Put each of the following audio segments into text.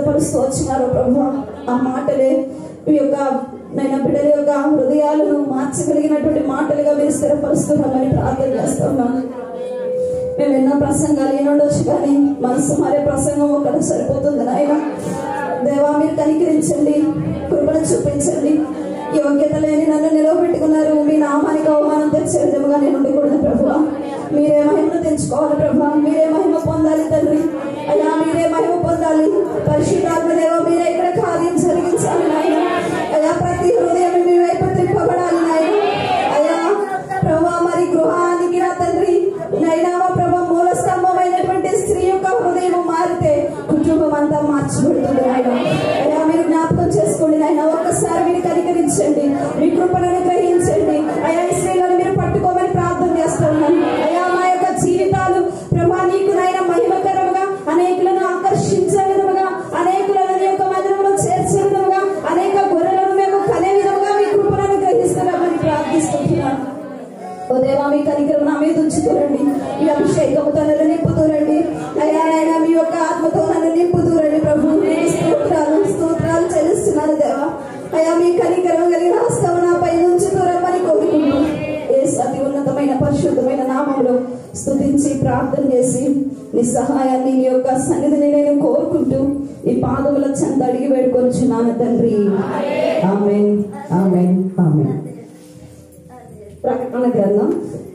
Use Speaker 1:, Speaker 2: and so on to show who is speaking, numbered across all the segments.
Speaker 1: స్థిరపరుస్తూ వచ్చినారు ప్రభు ఆ మాటలే మీ యొక్క నేను బిడ్డల యొక్క హృదయాలను మార్చగలిగినటువంటి మాటలుగా మీరు స్థిరపరుస్తున్నామని ప్రార్థన చేస్తున్నాను మేము ఎన్నో ప్రసంగాలు వినుండొచ్చు కానీ మనసు మారే ప్రసంగం ఒకటి సరిపోతుంది నాయన దేవా మీరు కనికరించండి కృపను చూపించండి యోగ్యత లేని నన్ను నిలవబెట్టుకున్నారు మీ నామానికి అవమానం తెచ్చే విధముగా నేను ఉండకూడదు ప్రభు మీరే మహిమను తెచ్చుకోవాలి ప్రభు మీరే మహిమ పొందాలి తండ్రి అయ్యా మీరే మహిమ పొందాలి పరిశుద్ధాత్మ దేవ మీరే ఇక్కడ కార్యం జరిగించాలి నాయన అయ్యా ప్రతి హృదయం మీ వైపు తిప్పబడాలి నాయన అయ్యా ప్రభా మరి గృహానికి నా తండ్రి నైనా మా ప్రభా మూల స్తంభమైనటువంటి స్త్రీ యొక్క హృదయం మారితే కుటుంబం అంతా మార్చిబడుతుంది నాయన అయ్యా మీరు జ్ఞాపకం చేసుకోండి నాయన ఒక్కసారి మీరు కనికరించండి మీ కృపను అనుగ్రహించండి అయ్యా ఈ స్త్రీలను మీరు పట్టుకోమని ప్రార్థన చేస్తున్నాను అయ్యా మా యొక్క జీవితాలు ప్రభా నీకు నాయన మహిమకరముగా అనేకులను ఆకర్షించే విధముగా అనేకులను నీ యొక్క మందిరంలో చేర్చే విధముగా అనేక గొర్రెలను మేము కనే విధముగా మీ కృపను అనుగ్రహిస్తున్నామని ప్రార్థిస్తున్నాను ఓ దేవా మీ కనికరం నా మీద ఉంచుతూరండి ఈ అభిషేకముతో నన్ను నింపుతూరండి అయ్యా నాయన మీ యొక్క ఆత్మతో నన్ను నింపుతూరండి ప్రభు మీకు స్తోత్రాలు స్తోత్రాలు చెల్లిస్తున్నాను దేవా అయ్యా మీ కనికరం కలిగిన హస్తం నా పైన ఉంచుతూరమ్మని కోరుకుంటూ ఏ అతి ఉన్నతమైన పరిశుద్ధమైన నామంలో స్తుతించి ప్రార్థన చేసి నీ సహాయాన్ని నీ యొక్క సన్నిధిని నేను కోరుకుంటూ ఈ పాదముల చెంత అడిగి వేడుకొనిచున్నాను తండ్రి ఆమెన్ ఆమెన్ ఆమెన్ ప్రకటన గ్రంథం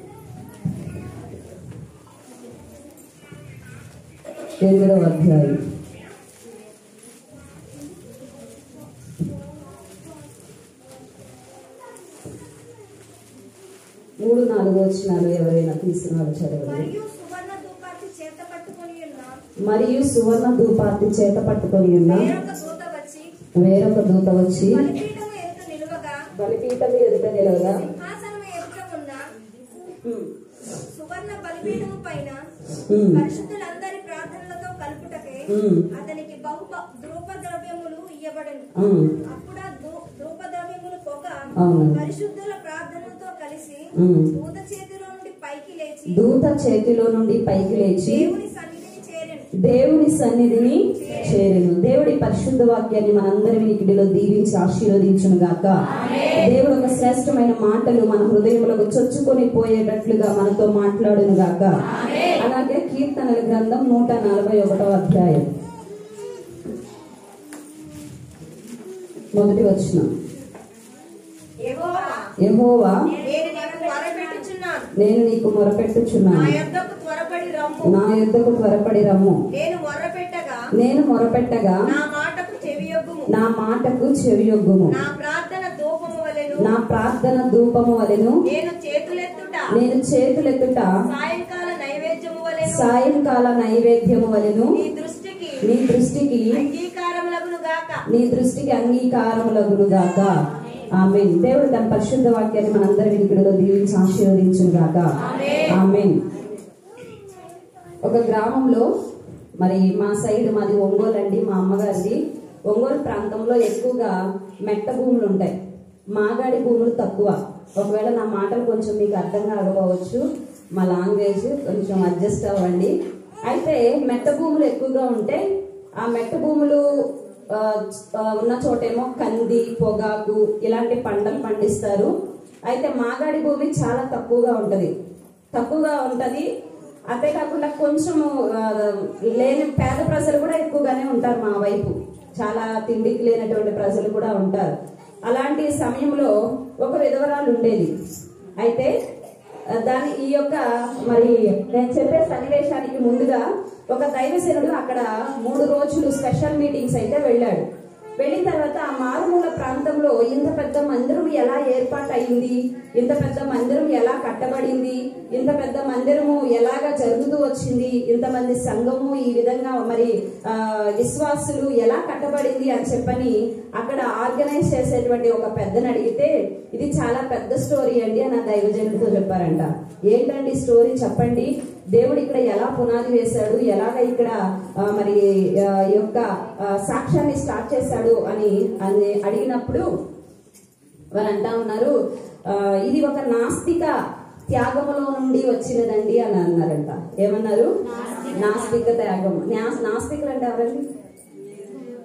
Speaker 1: ఎనిమిదవ అధ్యాయం మూడు నాలుగు వచ్చినాలు ఎవరైనా తీసినారు చదవండి
Speaker 2: మరియు సువర్ణ ధూపార్తి చేత పట్టుకొని ఉన్న
Speaker 1: మరియు సువర్ణ ధూపార్తి చేత పట్టుకొని ఉన్న
Speaker 2: వేరొక దూత వచ్చి
Speaker 1: వేరొక దూత వచ్చి
Speaker 2: బలిపీఠము ఎదుట నిలువగా
Speaker 1: బలిపీఠం ఎదుట నిలవగా
Speaker 2: సింహాసనము ఎదుట ఉన్న
Speaker 1: ఉమ్,
Speaker 2: సువర్ణ బలిపీఠము పైన
Speaker 1: ఉమ్,
Speaker 2: పరిశుద్ధులందరి ప్రార్థనలతో కలుపుటకే
Speaker 1: ఉమ్,
Speaker 2: అతనికి బహు ధూప ద్రవ్యములు ఇయ్యబడను
Speaker 1: ఉమ్,
Speaker 2: అప్పుడు ఆ ధూప ద్రవ్యములు పొగ
Speaker 1: అవును.
Speaker 2: పరిశుద్ధుల ప్రార్థనలతో కలిసి
Speaker 1: ఉమ్.
Speaker 2: దూత చేతిలో నుండి పైకి లేచి
Speaker 1: దూత చేతిలో నుండి పైకి లేచి
Speaker 2: దేవుని సన్నిధిని చేరెను
Speaker 1: దేవుని సన్నిధిని చేరెను దేవుడి పరిశుద్ధ వాక్యాన్ని మనందరి వినికిడిలో దీవించి ఆశీర్వదించును గాక దేవుడు ఒక శ్రేష్టమైన మాటలు మన హృదయములకు చొచ్చుకొని పోయేటట్లుగా మనతో మాట్లాడును గాక అలాగే కీర్తనల గ్రంథం నూట నలభై ఒకటో అధ్యాయం మొదటి వచ్చిన
Speaker 2: యెహోవా,
Speaker 1: యెహోవా
Speaker 2: నేను నీకు మొరపెట్టుచున్నాను
Speaker 1: నేను నీకు
Speaker 2: నా
Speaker 1: మొరపెట్టుచున్నాను
Speaker 2: యొద్దకు త్వరపడి రమ్ము
Speaker 1: నా యుద్ధకు త్వరపడి రమ్ము
Speaker 2: నేను మొర్రపెట్టగా
Speaker 1: నేను మొరపెట్టగా
Speaker 2: నా మాటకు చెవియొగ్గుము
Speaker 1: నా మాటకు చెవియొగ్గుము
Speaker 2: నా ప్రార్థన ధూపము వలెను
Speaker 1: నా ప్రార్థన ధూపము వలెను
Speaker 2: నేను చేతులెత్తుట
Speaker 1: నేను చేతులెత్తుట
Speaker 2: సాయంకాల నైవేద్యము వలెను
Speaker 1: సాయంకాల నైవేద్యము వలెను
Speaker 2: నీ దృష్టికి
Speaker 1: నీ దృష్టికి
Speaker 2: అంగీకారములగును గాక
Speaker 1: నీ దృష్టికి అంగీకారములగును గాక ఆమె దేవుడు తన పరిశుద్ధ వాక్యాన్ని మనందరి వినికిడిలో దీవించి ఆశీర్వదించును గాక ఆమెన్ ఒక గ్రామంలో మరి మా సైడ్ మాది ఒంగోలు అండి మా అమ్మగారిది ఒంగోలు ప్రాంతంలో ఎక్కువగా మెట్ట భూములు ఉంటాయి మాగాడి భూములు తక్కువ ఒకవేళ నా మాటలు కొంచెం మీకు అర్థం కాకపోవచ్చు మా లాంగ్వేజ్ కొంచెం అడ్జస్ట్ అవ్వండి అయితే మెట్ట భూములు ఎక్కువగా ఉంటాయి ఆ మెట్ట భూములు ఆ, ఆ, ఉన్న చోటేమో కంది పొగాకు ఇలాంటి పంటలు పండిస్తారు అయితే మాగాడి భూమి చాలా తక్కువగా ఉంటది తక్కువగా ఉంటది అంతేకాకుండా కొంచెము ఆ, లేని పేద ప్రజలు కూడా ఎక్కువగానే ఉంటారు మా వైపు చాలా తిండికి లేనటువంటి ప్రజలు కూడా ఉంటారు అలాంటి సమయంలో ఒక విధవరాలు ఉండేది అయితే ఆ, దాని ఈ యొక్క మరి నేను చెప్పే సన్నివేశానికి ముందుగా ఒక దైవసేనుడు అక్కడ మూడు రోజులు స్పెషల్ మీటింగ్స్ అయితే వెళ్ళాడు వెళ్ళిన తర్వాత ఆ మారుమూల ప్రాంతంలో ఇంత పెద్ద మందిరం ఎలా ఏర్పాటు అయింది ఇంత పెద్ద మందిరం ఎలా కట్టబడింది ఇంత పెద్ద మందిరము ఎలాగ జరుగుతూ వచ్చింది ఇంతమంది సంఘము ఈ విధంగా మరి ఆ, విశ్వాసులు ఎలా కట్టబడింది అని చెప్పని అక్కడ ఆర్గనైజ్ చేసేటువంటి ఒక పెద్దని అడిగితే ఇది చాలా పెద్ద స్టోరీ అండి అని ఆ దైవజనుడితో చెప్పారంట ఏంటండి స్టోరీ చెప్పండి దేవుడు ఇక్కడ ఎలా పునాది వేశాడు ఎలాగ ఇక్కడ ఆ, మరి ఆ, ఈ యొక్క ఆ, సాక్ష్యాన్ని స్టార్ట్ చేశాడు అని అని అడిగినప్పుడు వారు అంటా ఉన్నారు ఆ, ఇది ఒక నాస్తిక త్యాగములో నుండి వచ్చినదండి అని అన్నారంట ఏమన్నారు నాస్తిక త్యాగం నాస్- నాస్తికులు అంటే ఎవరండి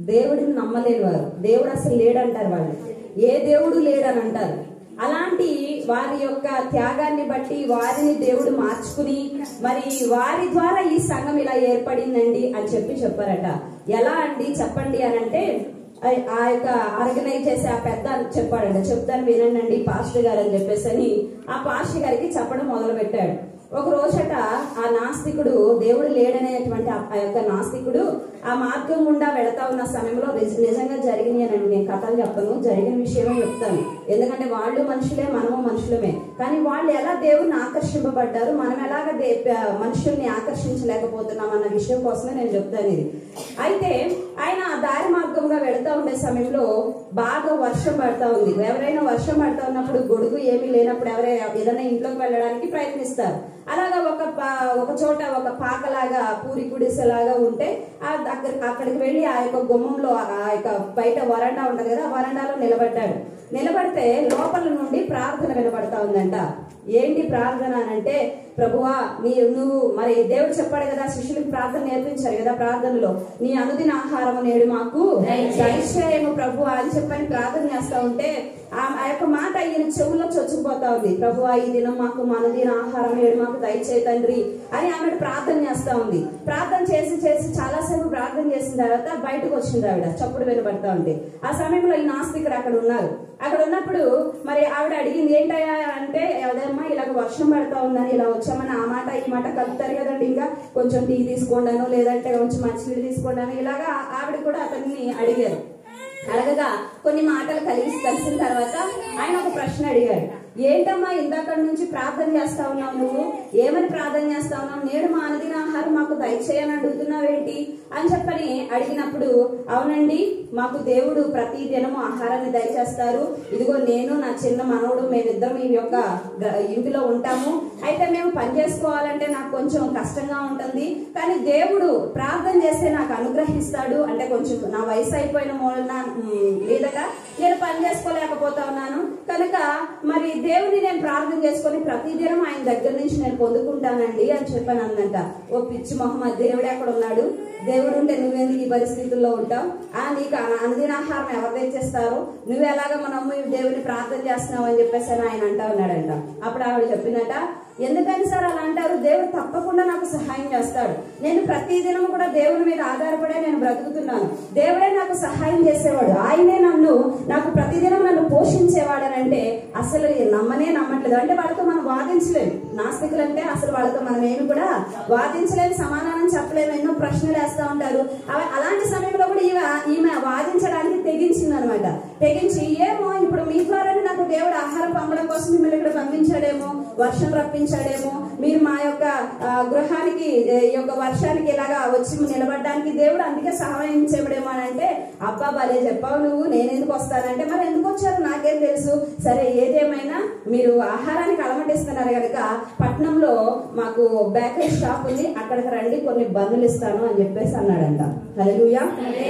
Speaker 1: దేవుడిని నమ్మలేని వారు దేవుడు అసలు లేడంటారు వాళ్ళు ఏ దేవుడు లేడని అంటారు అలాంటి వారి యొక్క త్యాగాన్ని బట్టి వారిని దేవుడు మార్చుకుని మరి వారి ద్వారా ఈ సంఘం ఇలా ఏర్పడిందండి అని చెప్పి చెప్పారట ఎలా అండి చెప్పండి అని అంటే ఆ- ఆ యొక్క ఆర్గనైజ్ చేసే ఆ పెద్ద చెప్పాడంట చెప్తాను వినండి పాస్టర్ గారు అని చెప్పేసి అని ఆ పాస్టర్ గారికి చెప్పడం మొదలు పెట్టాడు ఒక రోజట ఆ నాస్తికుడు దేవుడు లేడనేటువంటి ఆ- ఆ యొక్క నాస్తికుడు ఆ మార్గం గుండా వెళతా ఉన్న సమయంలో నిజ- నిజంగా జరిగినాయనండి నేను కథలు చెప్పను జరిగిన విషయమే చెప్తాను ఎందుకంటే వాళ్ళు మనుషులే మనము మనుషులమే కానీ వాళ్ళు ఎలా దేవుణ్ణి ఆకర్షింపబడ్డారు మనం ఎలాగ దే- ప- మనుషుల్ని ఆకర్షించలేకపోతున్నాం అన్న విషయం కోసమే నేను చెప్తాను ఇది అయితే ఆయన ఆ దారి మార్గంగా వెళతా ఉండే సమయంలో బాగా వర్షం పడతా ఉంది ఎవరైనా వర్షం పడతా ఉన్నప్పుడు గొడుగు ఏమీ లేనప్పుడు ఎవరైనా ఏదైనా ఇంట్లోకి వెళ్ళడానికి ప్రయత్నిస్తారు అలాగా ఒక పా- ఒక చోట ఒక పాకలాగా పూరి గుడిసెలాగా ఉంటే ఆ దగ్గర అక్కడికి వెళ్ళి ఆ యొక్క గుమ్మంలో ఆ యొక్క బయట వరండా ఉంటది కదా ఆ వరండాలో నిలబడ్డాడు నిలబడితే లోపల నుండి ప్రార్థన వినబడతా ఉందంట ఏంటి ప్రార్థన అని అంటే ప్రభువా నీ నువ్వు మరి దేవుడు చెప్పాడు కదా శిష్యులకు ప్రార్థన నేర్పించారు కదా ప్రార్థనలో నీ అనుదిన ఆహారము నేడు మాకు దయచేయము ప్రభు అని చెప్పని ప్రార్థన చేస్తా ఉంటే ఆ ఆ యొక్క మాట ఈయన చెవులో చొచ్చుకుపోతా ఉంది ప్రభువా ఈ దినం మాకు మా అనుదిన ఆహారం నేడు మాకు దయచేయ తండ్రి అని ఆమె ప్రార్థన చేస్తా ఉంది ప్రార్థన చేసి చేసి చాలాసేపు ప్రార్థన చేసిన తర్వాత బయటకు వచ్చింది ఆవిడ చప్పుడు వినబడతా ఉంటే ఆ సమయంలో ఈ నాస్తికుడు అక్కడ ఉన్నారు అక్కడ ఉన్నప్పుడు మరి ఆవిడ అడిగింది ఏంటయ్యా అంటే అదేమ్మా ఇలాగ వర్షం పడతా ఉందని ఇలా వచ్చామని ఆ మాట ఈ మాట కలుపుతారు కదండి ఇంకా కొంచెం టీ తీసుకోండాను లేదంటే కొంచెం మంచినీళ్ళు తీసుకోండాను ఇలాగా ఆవిడ కూడా అతన్ని అడిగారు అడగగా కొన్ని మాటలు కలిసి కలిసిన తర్వాత ఆయన ఒక ప్రశ్న అడిగాడు ఏంటమ్మా ఇందాక నుంచి ప్రార్థన చేస్తా ఉన్నావు నువ్వు ఏమని ప్రార్థన చేస్తా ఉన్నావు నేడు మా అనుదిన ఆహారం మాకు దయచేయని అడుగుతున్నావేంటి అని చెప్పని అడిగినప్పుడు అవునండి మాకు దేవుడు ప్రతి దినము ఆహారాన్ని దయచేస్తారు ఇదిగో నేను నా చిన్న మనవడు మేమిద్దరం ఈ యొక్క గ- ఇంటిలో ఉంటాము అయితే మేము పని చేసుకోవాలంటే నాకు కొంచెం కష్టంగా ఉంటుంది కానీ దేవుడు ప్రార్థన చేస్తే నాకు అనుగ్రహిస్తాడు అంటే కొంచెం నా వయసు అయిపోయిన మూలన మ్, మీదట నేను పని చేసుకోలేకపోతా ఉన్నాను కనుక మరి దేవుని నేను ప్రార్థన చేసుకొని ప్రతిదినం ఆయన దగ్గర నుంచి నేను పొందుకుంటానండి అని చెప్పాను అందంట ఓ పిచ్చి మొహమ్మద్ దేవుడు ఎక్కడ ఉన్నాడు దేవుడు ఉంటే నువ్వెందుకు ఈ పరిస్థితుల్లో ఉంటావు ఆ నీకు అన- అనుదిన ఆహారం ఎవరు తెచ్చేస్తారు నువ్వు ఎలాగ మన అమ్మ దేవుని ప్రార్థన చేస్తున్నావు అని చెప్పేసి అని ఆయన అంటా ఉన్నాడంట అప్పుడు ఆవిడ చెప్పినట ఎందుకని సార్ అలా అంటారు దేవుడు తప్పకుండా నాకు సహాయం చేస్తాడు నేను ప్రతి దినం కూడా దేవుని మీద ఆధారపడే నేను బ్రతుకుతున్నాను దేవుడే నాకు సహాయం చేసేవాడు ఆయనే నన్ను నాకు ప్రతిదినం నన్ను పోషించేవాడనంటే అసలు నమ్మనే నమ్మట్లేదు అంటే వాళ్ళతో మనం వాదించలేము నాస్తికులు అంటే అసలు వాళ్ళతో మనం ఏమి కూడా వాదించలేము సమాధానం చెప్పలేము ఎన్నో ప్రశ్నలు వేస్తా ఉంటారు అవ- అలాంటి సమయంలో కూడా ఈమె ఈమె వాదించడానికి తెగించింది అనమాట తెగించి ఏమో ఇప్పుడు మీ ద్వారానే నాకు దేవుడు ఆహారం పంపడం కోసం మిమ్మల్ని ఇక్కడ పంపించాడేమో వర్షం రప్పించాడేమో మీరు మా యొక్క ఆ, గృహానికి ఏ, ఈ యొక్క వర్షానికి ఇలాగా వచ్చి నిలబడడానికి దేవుడు అందుకే సహాయం చేయడేమో అని అంటే అబ్బా భలే చెప్పావు నువ్వు నేనెందుకు వస్తానంటే మరి ఎందుకు వచ్చారు నాకేం తెలుసు సరే ఏదేమైనా మీరు ఆహారానికి అలమటిస్తున్నారు కనుక పట్నంలో మాకు బేకరీ షాప్ ఉంది అక్కడికి రండి కొన్ని బంధులు ఇస్తాను అని చెప్పేసి అన్నాడంట హల్లెలూయా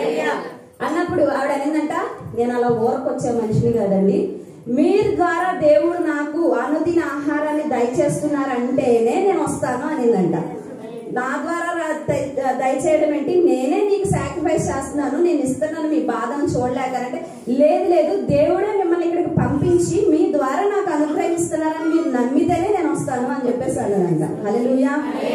Speaker 1: అన్నప్పుడు ఆవిడ అనిందంట నేను అలా ఊరకొచ్చే మనిషిని కాదండి మీరు ద్వారా దేవుడు నాకు అనుదిన ఆహారాన్ని దయచేస్తున్నారంటేనే నేను వస్తాను అనిందంట నా ద్వారా రా- దయ- దయచేయడం ఏంటి నేనే నీకు సాక్రిఫైస్ చేస్తున్నాను నేను ఇస్తున్నాను మీ బాధను చూడలేకనంటే లేదు లేదు దేవుడే మిమ్మల్ని ఇక్కడికి పంపించి మీ ద్వారా నాకు అనుగ్రహిస్తున్నారని మీరు నమ్మితేనే నేను వస్తాను అని చెప్పేసి అన్నానంట హల్లెలూయా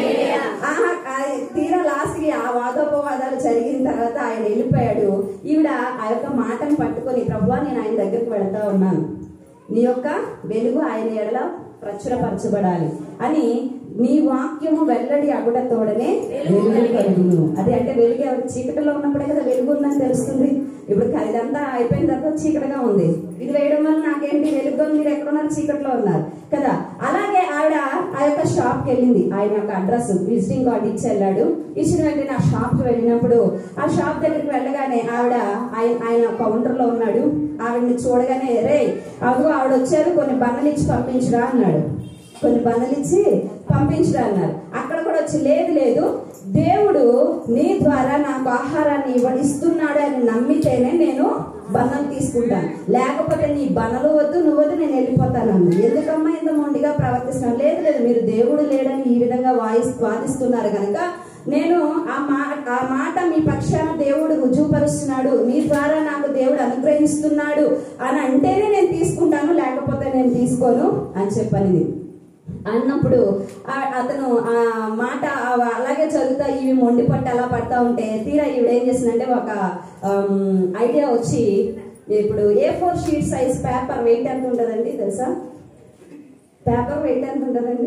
Speaker 1: ఆహా, ఆ తీరా లాస్ట్ కి ఆ వాదోపవాదాలు జరిగిన తర్వాత ఆయన వెళ్ళిపోయాడు ఈవిడ ఆ యొక్క మాటను పట్టుకొని ప్రభువా నేను ఆయన దగ్గరికి వెళ్తా ఉన్నాను నీ యొక్క వెలుగు ఆయన ఎడల ప్రచురపరచబడాలి అని నీ వాక్యము వెల్లడి అగుట తోడనే వెలుగు కలుగును అదే అంటే వెలుగు ఎవరు చీకటిలో ఉన్నప్పుడే కదా వెలుగు ఉందని తెలుస్తుంది ఇప్పుడు క- ఇదంతా అయిపోయిన తర్వాత చీకటిగా ఉంది ఇది వేయడం వల్ల నాకేంటి వెలుగు మీరు ఎక్కడ ఉన్నారు చీకట్లో ఉన్నారు కదా అలాగే ఆవిడ ఆ యొక్క షాప్ కి వెళ్ళింది ఆయన యొక్క అడ్రస్ విజిటింగ్ కార్డు ఇచ్చి వెళ్ళాడు ఇచ్చిన వెంటనే ఆ షాప్ కి వెళ్ళినప్పుడు ఆ షాప్ దగ్గరికి వెళ్ళగానే ఆవిడ ఆయన ఆయన కౌంటర్ లో ఉన్నాడు ఆవిడని చూడగానే రే అదిగో ఆవిడ వచ్చారు కొన్ని బండలు ఇచ్చి పంపించరా అన్నాడు కొన్ని బండలు ఇచ్చి పంపించరా అన్నారు అక్కడ కూడా వచ్చి లేదు లేదు దేవుడు నీ ద్వారా నాకు ఆహారాన్ని ఇవ్వ ఇస్తున్నాడు అని నమ్మితేనే నేను బంధం తీసుకుంటాను లేకపోతే నీ బనలు వద్దు నువ్వు వద్దు నేను వెళ్ళిపోతాను అంది ఎందుకమ్మా ఇంత మొండిగా ప్రవర్తిస్తున్నాను లేదు లేదు మీరు దేవుడు లేడని ఈ విధంగా వాయిస్ వాదిస్తున్నారు కనుక నేను ఆ మాట ఆ మాట మీ పక్షాన దేవుడు రుజువుపరుస్తున్నాడు మీ ద్వారా నాకు దేవుడు అనుగ్రహిస్తున్నాడు అని అంటేనే నేను తీసుకుంటాను లేకపోతే నేను తీసుకోను అని చెప్పనిది అన్నప్పుడు ఆ- అతను ఆ మాట ఆ- అలాగే చదువుతా ఇవి మొండి పట్టు అలా పడతా ఉంటే తీరా ఈవిడ ఏం చేసిందంటే ఒక ఐడియా వచ్చి ఇప్పుడు A four sheet size paper weight ఎంత ఉంటుందండి తెలుసా పేపర్ వెయిట్ ఎంత ఉంటుందండి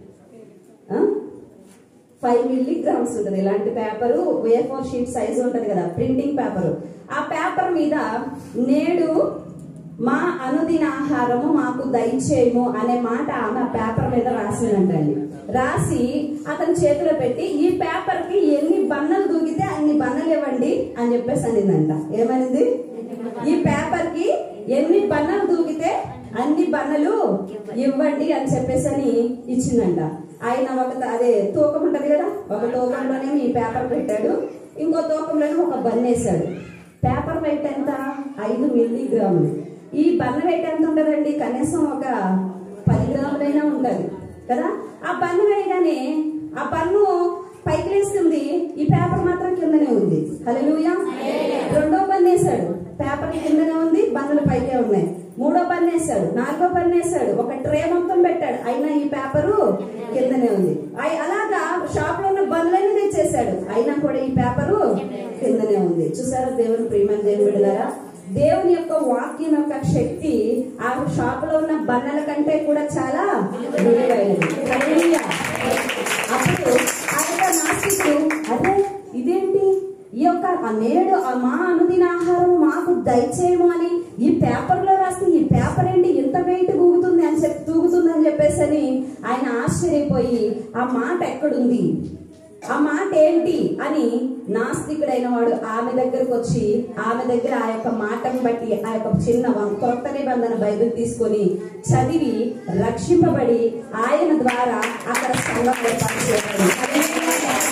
Speaker 1: ఫైవ్ మిల్లీగ్రామ్స్ ఉంటుంది ఇలాంటి paper A four sheet size ఉంటుంది కదా ప్రింటింగ్ పేపర్ ఆ పేపర్ మీద నేడు మా అనుదిన ఆహారము మాకు దయచేయము అనే మాట ఆమె ఆ పేపర్ మీద రాసిందంటండి రాసి అతని చేతిలో పెట్టి ఈ పేపర్ కి ఎన్ని బన్నలు దూకితే అన్ని బన్నలు ఇవ్వండి అని చెప్పేసి అనిందంట ఏమనింది ఈ పేపర్ కి ఎన్ని బన్నలు దూకితే అన్ని బన్నలు ఇవ్వండి అని చెప్పేసి అని ఇచ్చిందంట ఆయన ఒక త- అదే తూకం ఉంటది కదా ఒక తూకంలోనే ఈ పేపర్ పెట్టాడు ఇంకో తూకంలోనే ఒక బన్ వేసాడు పేపర్ వెయిట్ ఎంత ఐదు మిల్లీ గ్రాములు ఈ బన్న వెయిట్ ఎంత ఉంటదండి కనీసం ఒక పది గ్రాములైనా ఉంటది కదా ఆ బన్ను వేయగానే ఆ బన్ను పైకి లేస్తుంది ఈ పేపర్ మాత్రం కిందనే ఉంది హల్లెలూయా రెండో పన్ను వేసాడు పేపర్ కిందనే ఉంది బన్నులు పైకే ఉన్నాయి మూడో పన్ను వేసాడు నాలుగో పన్ను వేసాడు ఒక ట్రే మొత్తం పెట్టాడు అయినా ఈ పేపరు కిందనే ఉంది అయి- అలాగా షాప్ లో ఉన్న బండ్లన్నీ తెచ్చేసాడు అయినా కూడా ఈ పేపరు కిందనే ఉంది చూసారా దేవుని ప్రియమైన దేవుని బిడ్డలారా దేవుని యొక్క వాక్యం యొక్క శక్తి ఆ షాప్ లో ఉన్న బండల కంటే కూడా చాలా విలువైనది హల్లెలూయా. అప్పుడు ఆ యొక్క నాస్తికుడు అదే ఇదేంటి ఈ యొక్క ఆ నేడు ఆ మా అనుదిన ఆహారం మాకు దయచేయము అని ఈ పేపర్ లో రాస్తే ఈ పేపర్ ఏంటి ఇంత వెయిట్ ఊగుతుంది అని చెప్పి తూగుతుంది అని చెప్పేసి అని ఆయన ఆశ్చర్యపోయి ఆ మాట ఎక్కడుంది ఆ మాట ఏంటి అని నాస్తికుడైన వాడు ఆమె దగ్గరకు వచ్చి ఆమె దగ్గర ఆ యొక్క మాటను బట్టి ఆ యొక్క చిన్న వ- కొత్త నిబంధన బైబిల్ తీసుకొని చదివి రక్షింపబడి ఆయన ద్వారా అక్కడ సంఘం ఏర్పాటు చేయబడింది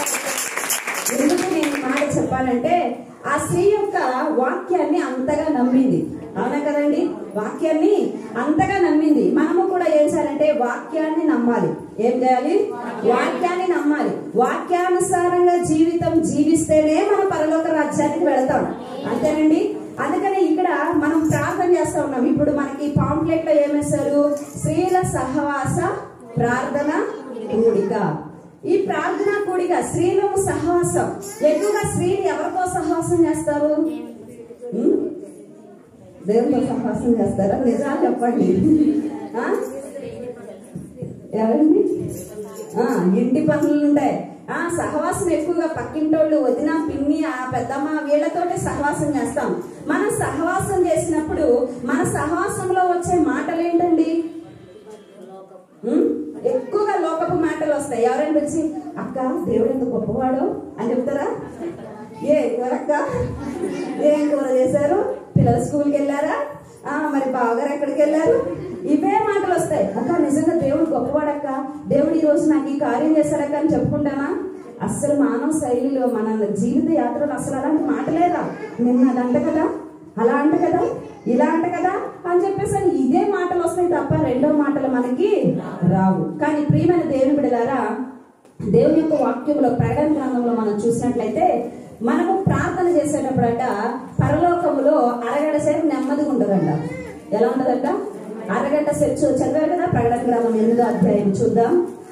Speaker 1: ఎందుకు నేను ఈ మాట చెప్పానంటే ఆ స్త్రీ యొక్క వాక్యాన్ని అంతగా నమ్మింది అవునా కదండి వాక్యాన్ని అంతగా నమ్మింది మనము కూడా ఏం చేయాలంటే వాక్యాన్ని నమ్మాలి ఏం చేయాలి వాక్యాన్ని నమ్మాలి వాక్యానుసారంగా జీవితం జీవిస్తేనే మన పరలోక రాజ్యానికి వెళతాం అంతేనండి అందుకనే ఇక్కడ మనం ప్రార్థన చేస్తా ఉన్నాం ఇప్పుడు మనకి పాంప్లెట్ లో ఏమేశారు స్త్రీల సహవాస ప్రార్థన కూడిక ఈ ప్రార్థన కూడిక స్త్రీలకు సహవాసం ఎక్కువగా స్త్రీలు ఎవరితో సహవాసం చేస్తారు ఉం? దేవునితో సహవాసం చేస్తారా నిజాలు చెప్పండి ఆ? ఎవరండి ఆ, ఇంటి పనులు ఉంటాయి ఆ సహవాసం ఎక్కువగా పక్కింటోళ్ళు వదిన పిన్ని ఆ పెద్దమ్మ వీళ్ళతోటి సహవాసం చేస్తాం మనం సహవాసం చేసినప్పుడు మన సహవాసంలో వచ్చే మాటలు ఏంటండి ఉం? ఎక్కువగా లోకపు మాటలు వస్తాయి ఎవరైనా వచ్చి అక్క దేవుడు ఎంత గొప్పవాడు అని చెప్తారా ఏ కూరక్క ఏం కూర చేశారు పిల్లలు స్కూల్కి వెళ్ళారా ఆ మరి బావగారు ఎక్కడికి వెళ్ళారు ఇవే మాటలు వస్తాయి అక్క నిజంగా దేవుడు గొప్పవాడక్క దేవుడు ఈ రోజు నాకు ఈ కార్యం చేశాడక్క అని చెప్పుకుంటామా అస్సలు మానవ శైలిలో మన జీవిత యాత్రలో అసలు అలాంటి మాటలేదా నిన్న అదంట కదా అలా అంట కదా ఇలా అంట కదా అని చెప్పేసి అని ఇదే మాటలు వస్తాయి తప్ప రెండో మాటలు మనకి రావు కానీ ప్రియమైన దేవుని బిడలారా దేవుని యొక్క వాక్యంలో ప్రకటన గ్రంథంలో మనం చూసినట్లయితే మనము ప్రార్థన చేసేటప్పుడట పరలోకములో అరగంట సేపు నెమ్మదిగా ఉంటుందంట ఎలా ఉంటదంట అరగంట సేపు చూ- చదివారు కదా ప్రకటన గ్రంథం ఎనిమిదో అధ్యాయం చూద్దాం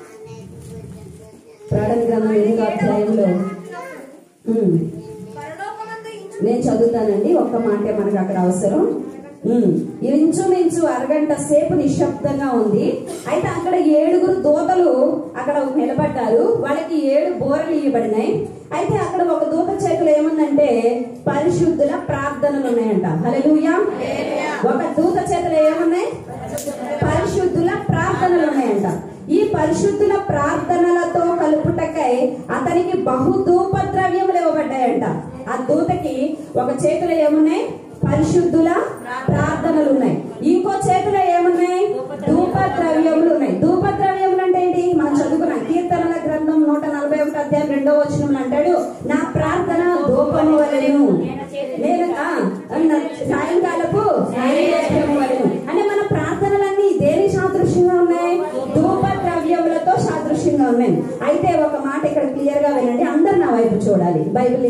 Speaker 1: ప్రకటన గ్రంథం ఎనిమిదో అధ్యాయంలో ఉమ్.
Speaker 2: పరలోకమందు ఇంచు
Speaker 1: నేను చదువుతానండి ఒక్క మాటే మనకు అక్కడ అవసరం ఉమ్. ఇంచుమించు అరగంట సేపు నిశ్శబ్దంగా ఉంది అయితే అక్కడ ఏడుగురు దూతలు అక్కడ నిలబడ్డారు వాళ్ళకి ఏడు బోరలు ఇవ్వబడినాయి అయితే అక్కడ ఒక దూత చేతులు ఏముందంటే పరిశుద్ధుల ప్రార్థనలు ఉన్నాయంట హల్లెలూయా ఒక దూత చేతులు ఏమున్నాయి పరిశుద్ధుల ప్రార్థనలు ఉన్నాయంట ఈ పరిశుద్ధుల ప్రార్థనలతో కలుపుటకై అతనికి బహు ధూప ద్రవ్యములు ఇవ్వబడ్డాయంట ఆ దూతకి ఒక చేతిలో ఏమున్నాయి పరిశుద్ధుల ప్రార్థనలు ఉన్నాయి ఇంకో చేతిలో ఏమున్నాయి ధూప ద్రవ్యములు ఉన్నాయి ధూప ద్రవ్యములు అంటే ఏంటి మనం చదువుకున్నాం కీర్తనల గ్రంథం నూట నలభై ఒకటి అధ్యాయం రెండో వచనం అంటాడు నా ప్రార్థన ధూపము వలెను నేను ఆ, అన్న సాయంకాలపు నైవేద్యము వలెను అంటే మన ప్రార్థనలన్నీ దేని సాదృశ్యంగా ఉన్నాయి ధూప ద్రవ్యములతో సాదృశ్యంగా ఉన్నాయి అయితే ఒక మాట ఇక్కడ క్లియర్ గా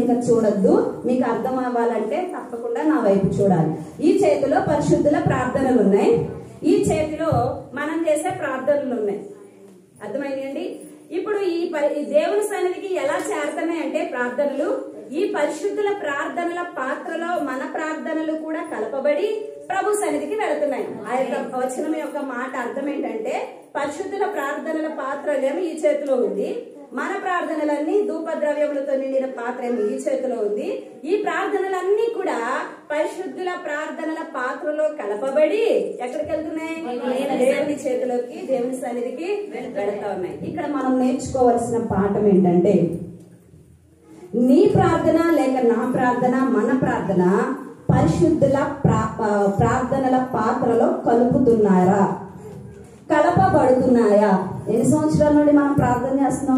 Speaker 1: ఇంకా చూడొద్దు మీకు అర్థం అవ్వాలంటే తప్పకుండా నా వైపు చూడాలి ఈ చేతిలో పరిశుద్ధుల ప్రార్థనలు ఉన్నాయి ఈ చేతిలో మనం చేసే ప్రార్థనలు ఉన్నాయి అర్థమైందండి ఇప్పుడు ఈ పరి- ఈ దేవుని సన్నిధికి ఎలా చేరుతున్నాయి అంటే ప్రార్థనలు ఈ పరిశుద్ధుల ప్రార్థనల పాత్రలో మన ప్రార్థనలు కూడా కలపబడి ప్రభు సన్నిధికి వెళుతున్నాయి ఆ యొక్క వచనం యొక్క మాట అర్థం ఏంటంటే పరిశుద్ధుల ప్రార్థనల పాత్రలేమో ఈ చేతిలో ఉంది మన ప్రార్థనలన్నీ ధూప ద్రవ్యములతో నిండిన పాత్ర ఏమో ఈ చేతిలో ఉంది ఈ ప్రార్థనలన్నీ కూడా పరిశుద్ధుల ప్రార్థనల పాత్రలో కలపబడి ఎక్కడికి వెళ్తున్నాయి దేవుని చేతిలోకి దేవుని సన్నిధికి వెళ్తా ఉన్నాయి ఇక్కడ మనం నేర్చుకోవాల్సిన పాఠం ఏంటంటే నీ ప్రార్థన లేక నా ప్రార్థన మన ప్రార్థన పరిశుద్ధుల ప్రా- ఆ, ప్రార్థనల పాత్రలో కలుపుతున్నారా కలపబడుతున్నాయా ఎన్ని సంవత్సరాల నుండి మనం ప్రార్థన చేస్తున్నాం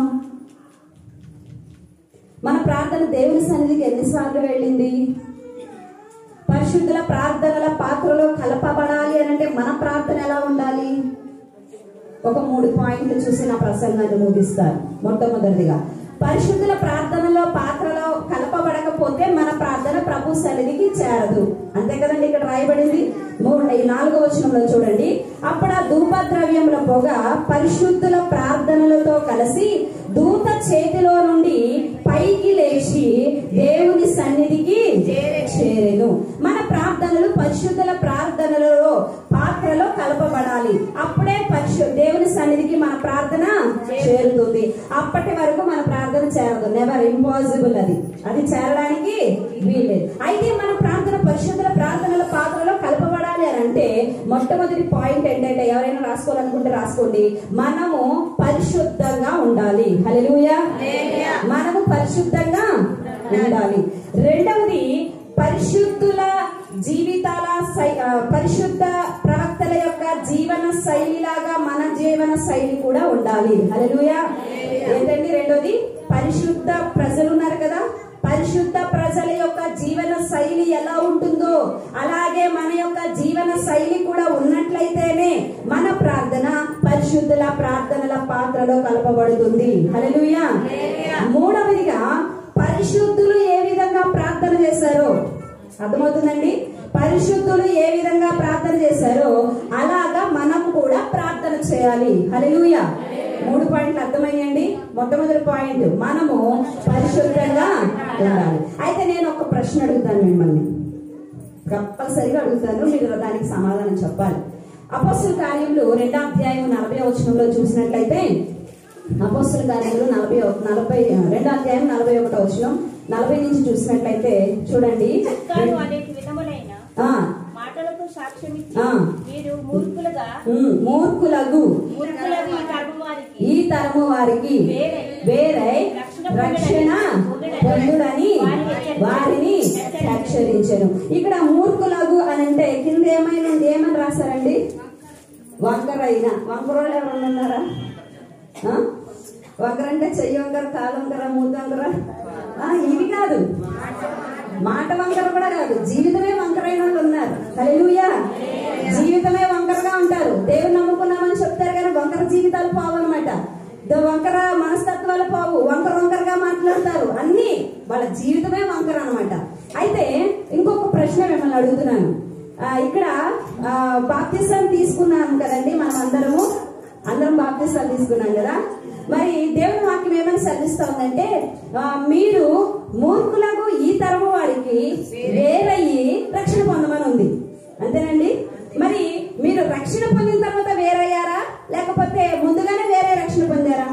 Speaker 1: మన ప్రార్థన దేవుని సన్నిధికి ఎన్నిసార్లు వెళ్ళింది పరిశుద్ధుల ప్రార్థనల పాత్రలో కలపబడాలి అని అంటే మన ప్రార్థన ఎలా ఉండాలి ఒక మూడు పాయింట్లు చూసి నా ప్రసంగాన్ని ముగిస్తారు మొట్టమొదటిదిగా పరిశుద్ధుల ప్రార్థనలో పాత్రలో కలపబడకపోతే మన ప్రార్థన ప్రభు సన్నిధికి చేరదు అంతే కదండి ఇక్కడ రాయబడింది మూడు ఈ నాలుగో వచనంలో చూడండి అప్పుడు ఆ ధూప ద్రవ్యముల పొగ పరిశుద్ధుల ప్రార్థనలతో కలిసి దూత చేతిలో నుండి పైకి లేచి దేవుని సన్నిధికి చేరెను మన ప్రార్థనలు పరిశుద్ధుల ప్రార్థనలలో పాత్రలో కలపబడాలి అప్పుడే పరిశు దేవుని సన్నిధికి మన ప్రార్థన చేరుతుంది అప్పటి వరకు మన ప్రార్థన చేరదు నెవర్ ఇంపాసిబుల్ అది అది చేరడానికి వీల్లేదు అయితే మన ప్రార్థన పరిశుద్ధుల ప్రార్థనల పాత్రలో కలపబడాలి అని అంటే మొట్టమొదటి పాయింట్ ఏంటంటే ఎవరైనా రాసుకోవాలనుకుంటే రాసుకోండి మనము పరిశుద్ధంగా ఉండాలి హల్లెలూయా మనము పరిశుద్ధంగా ఉండాలి రెండవది పరిశుద్ధుల జీవితాల శై- ఆ, పరిశుద్ధ ప్రవక్తల యొక్క జీవన శైలిలాగా మన జీవన శైలి కూడా ఉండాలి హల్లెలూయా ఏంటండి రెండోది పరిశుద్ధ ప్రజలు ఉన్నారు కదా పరిశుద్ధ ప్రజల యొక్క జీవన శైలి ఎలా ఉంటుందో అలాగే మన యొక్క జీవన శైలి కూడా ఉన్నట్లయితేనే మన ప్రార్థన పరిశుద్ధుల ప్రార్థనల పాత్రలో కలపబడుతుంది హల్లెలూయా మూడవదిగా పరిశుద్ధులు ఏ విధంగా ప్రార్థన చేశారో అర్థమవుతుందండి పరిశుద్ధులు ఏ విధంగా ప్రార్థన చేశారో అలాగా మనం కూడా ప్రార్థన చేయాలి హల్లెలూయా మూడు పాయింట్లు అర్థమయ్యండి మొట్టమొదటి పాయింట్ మనము పరిశుద్ధంగా ఉండాలి అయితే నేను ఒక ప్రశ్న అడుగుతాను మిమ్మల్ని కంపల్సరిగా అడుగుతాను మీరు దానికి సమాధానం చెప్పాలి అపస్సుల కార్యములు రెండో అధ్యాయం నలభై వచనంలో చూసినట్లయితే అపస్సుల కార్యములు నలభై ఒక- నలభై రెండో అధ్యాయం నలభై ఒకటో వచనం నలభై నుంచి చూసినట్లయితే చూడండి
Speaker 2: తాను అనేక విధములైన
Speaker 1: ఆ,
Speaker 2: మాటలకు సాక్ష్యం ఇచ్చి
Speaker 1: ఆ.
Speaker 2: మీరు మూర్ఖులుగా
Speaker 1: ఉమ్, మూర్ఖులకు
Speaker 2: మూర్ఖులకు ఈ తరము వారికి
Speaker 1: ఈ తరము వారికి
Speaker 2: వేరై
Speaker 1: వేరై రక్షణ పొందుడని వారిని హెచ్చరించను ఇక్కడ మూర్ఖులగు అని అంటే కింద ఏమైనా ఏమని రాశారండి వంకరైన వంకరోళ్ళు ఎవరన్నా ఉన్నారా ఆ? వంకర అంటే చెయ్యి వంకర కాలు వంకర మూతి వంకర ఆ, ఇవి కాదు మాట వంకర కూడా కాదు జీవితమే వంకరైన వాళ్ళు ఉన్నారు హల్లెలూయా జీవితమే వంకరగా ఉంటారు దేవుని నమ్ముకున్నామని చెప్తారు కానీ వంకర జీవితాలు పావు అనమాట వంకర మనస్తత్వాలు పావు వంకర వంకరగా మాట్లాడతారు అన్ని వాళ్ళ జీవితమే వంకర అన్నమాట అయితే ఇంకొక ప్రశ్న మిమ్మల్ని అడుగుతున్నాను ఆ, ఇక్కడ బాప్తిసం తీసుకున్నాం కదండి మనం అందరము అందరం బాప్తిస్తాలు తీసుకున్నాం కదా మరి దేవుని వాక్యం ఏమని సెలవిస్తా ఉందంటే ఆ, మీరు మూర్ఖులకు ఈ తరము వారికి వేరయ్యి రక్షణ పొందమని ఉంది అంతేనండి మరి మీరు రక్షణ పొందిన తర్వాత వేరయ్యారా లేకపోతే ముందుగానే వేరే రక్షణ పొందారా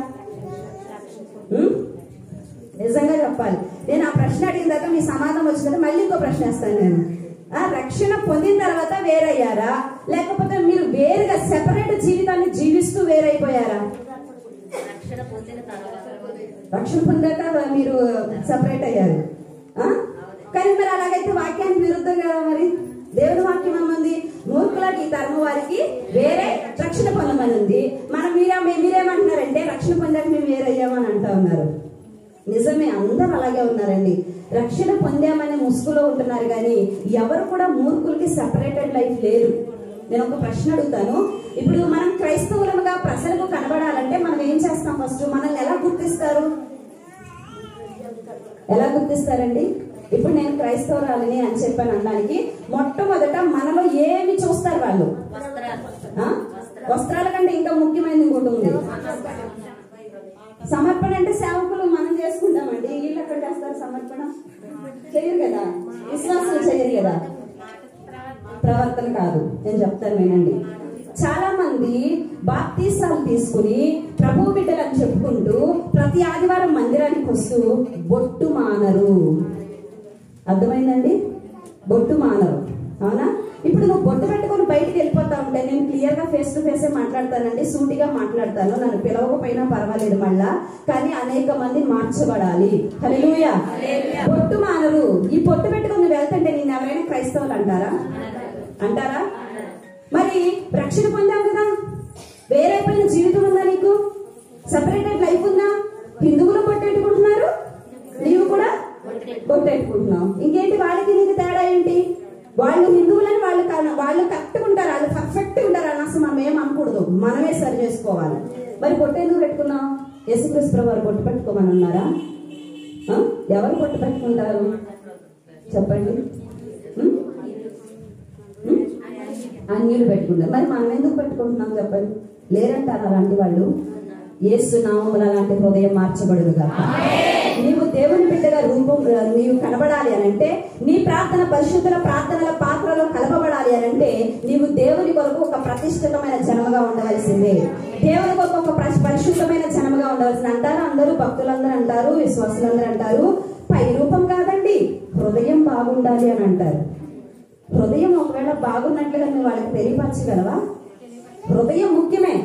Speaker 1: ఉం? నిజంగా చెప్పాలి నేను ఆ ప్రశ్న అడిగిన తర్వాత మీ సమాధానం వచ్చిన తర్వాత మళ్ళీ ఇంకో ప్రశ్న వేస్తాను నేను ఆ రక్షణ పొందిన తర్వాత వేరయ్యారా లేకపోతే మీరు వేరుగా సెపరేట్ జీవితాన్ని జీవిస్తూ వేరైపోయారా
Speaker 2: రక్షణ పొందిన తర్వాత
Speaker 1: రక్షణ పొందాక మీరు సెపరేట్ అయ్యారు ఆ? కానీ మరి అలాగైతే వాక్యానికి విరుద్ధం కదా మరి దేవుని వాక్యం ఏమంది మూర్ఖులకి ఈ తరము వారికి వేరే రక్షణ పొందమని ఉంది మనం మీరే మీరేమంటున్నారంటే రక్షణ పొందాక మేము వేరయ్యామని అంటా ఉన్నారు నిజమే అందరూ అలాగే ఉన్నారండి రక్షణ పొందామనే ముసుగులో ఉంటున్నారు కానీ ఎవరు కూడా మూర్ఖులకి సెపరేటెడ్ లైఫ్ లేదు నేను ఒక ప్రశ్న అడుగుతాను ఇప్పుడు మనం క్రైస్తవులుగా ప్రజలకు కనబడాలంటే మనం ఏం చేస్తాం ఫస్ట్ మనల్ని ఎలా గుర్తిస్తారు ఎలా గుర్తిస్తారండి ఇప్పుడు నేను క్రైస్తవురాలిని అని చెప్పాను అనడానికి మొట్టమొదట మనలో ఏమి చూస్తారు వాళ్ళు
Speaker 2: వస్త్రాలు
Speaker 1: ఆ? వస్త్రాల కంటే ఇంకా ముఖ్యమైనది ఇంకోటి ఉంది సమర్పణ అంటే సేవకులు మనం చేసుకుంటామండి వీళ్ళు ఎక్కడ చేస్తారు సమర్పణ చేయరు కదా విశ్వాసం చేయరు కదా ప్రవర్తన కాదు నేను చెప్తాను వినండి చాలా మంది బాప్తీసాలు తీసుకుని ప్రభు బిడ్డలని చెప్పుకుంటూ ప్రతి ఆదివారం మందిరానికి వస్తూ బొట్టు మానరు అర్థమైందండి బొట్టు మానరు అవునా ఇప్పుడు నువ్వు బొట్టు పెట్టుకొని బయటికి వెళ్ళిపోతా ఉంటే నేను క్లియర్ గా ఫేస్ టు ఫేస్ మాట్లాడతానండి సూటిగా మాట్లాడతాను నన్ను పిలవకపోయినా పర్వాలేదు మళ్ళా కానీ అనేక మంది మార్చబడాలి హల్లెలూయా బొట్టు మానరు ఈ బొట్టు పెట్టుకొని నువ్వు వెళ్తుంటే నేను ఎవరైనా క్రైస్తవులు అంటారా అంటారా మరి రక్షణ పొందావు కదా వేరైపోయిన జీవితం ఉందా నీకు సపరేటెడ్ లైఫ్ ఉందా హిందువులు కొట్టెట్టుకుంటున్నారు నీవు కూడా కొట్టెట్టుకుంటున్నావు ఇంకేంటి వాళ్ళకి నీకు తేడా ఏంటి వాళ్ళు హిందువులని వాళ్ళు కాన- వాళ్ళు కట్టుకుంటారు వాళ్ళు పర్ఫెక్ట్ ఉంటారు అని అసలు మనం ఏం అనకూడదు మనమే సరి చేసుకోవాలి మరి పొట్టు ఎందుకు పెట్టుకున్నాం యేసుక్రీస్తు వారు పొట్టు పెట్టుకోమని ఉన్నారా ఆ? ఎవరు పొట్టు పెట్టుకుంటారు చెప్పండి ఉం? ఉం? అన్యులు పెట్టుకుంటారు మరి మనం ఎందుకు పెట్టుకుంటున్నాం చెప్పండి లేరంటారు అలాంటి వాళ్ళు ఏసు నామముల అలాంటి హృదయం మార్చబడును కాక నీవు దేవుని బిడ్డగా రూపం నీవు కనబడాలి అని అంటే నీ ప్రార్థన పరిశుద్ధుల ప్రార్థనల పాత్రలో కలపబడాలి అని అంటే నీవు దేవుని కొరకు ఒక ప్రతిష్ఠితమైన జనముగా ఉండవలసిందే దేవుని కొరకు ఒక ప్ర- పరిశుద్ధమైన జనముగా ఉండవలసింది అంటారు అందరూ భక్తులందరూ అంటారు విశ్వాసులందరూ అంటారు పై రూపం కాదండి హృదయం బాగుండాలి అని అంటారు హృదయం ఒకవేళ బాగున్నట్లుగా నువ్వు వాళ్ళకి తెలియపరచగలవా హృదయం ముఖ్యమే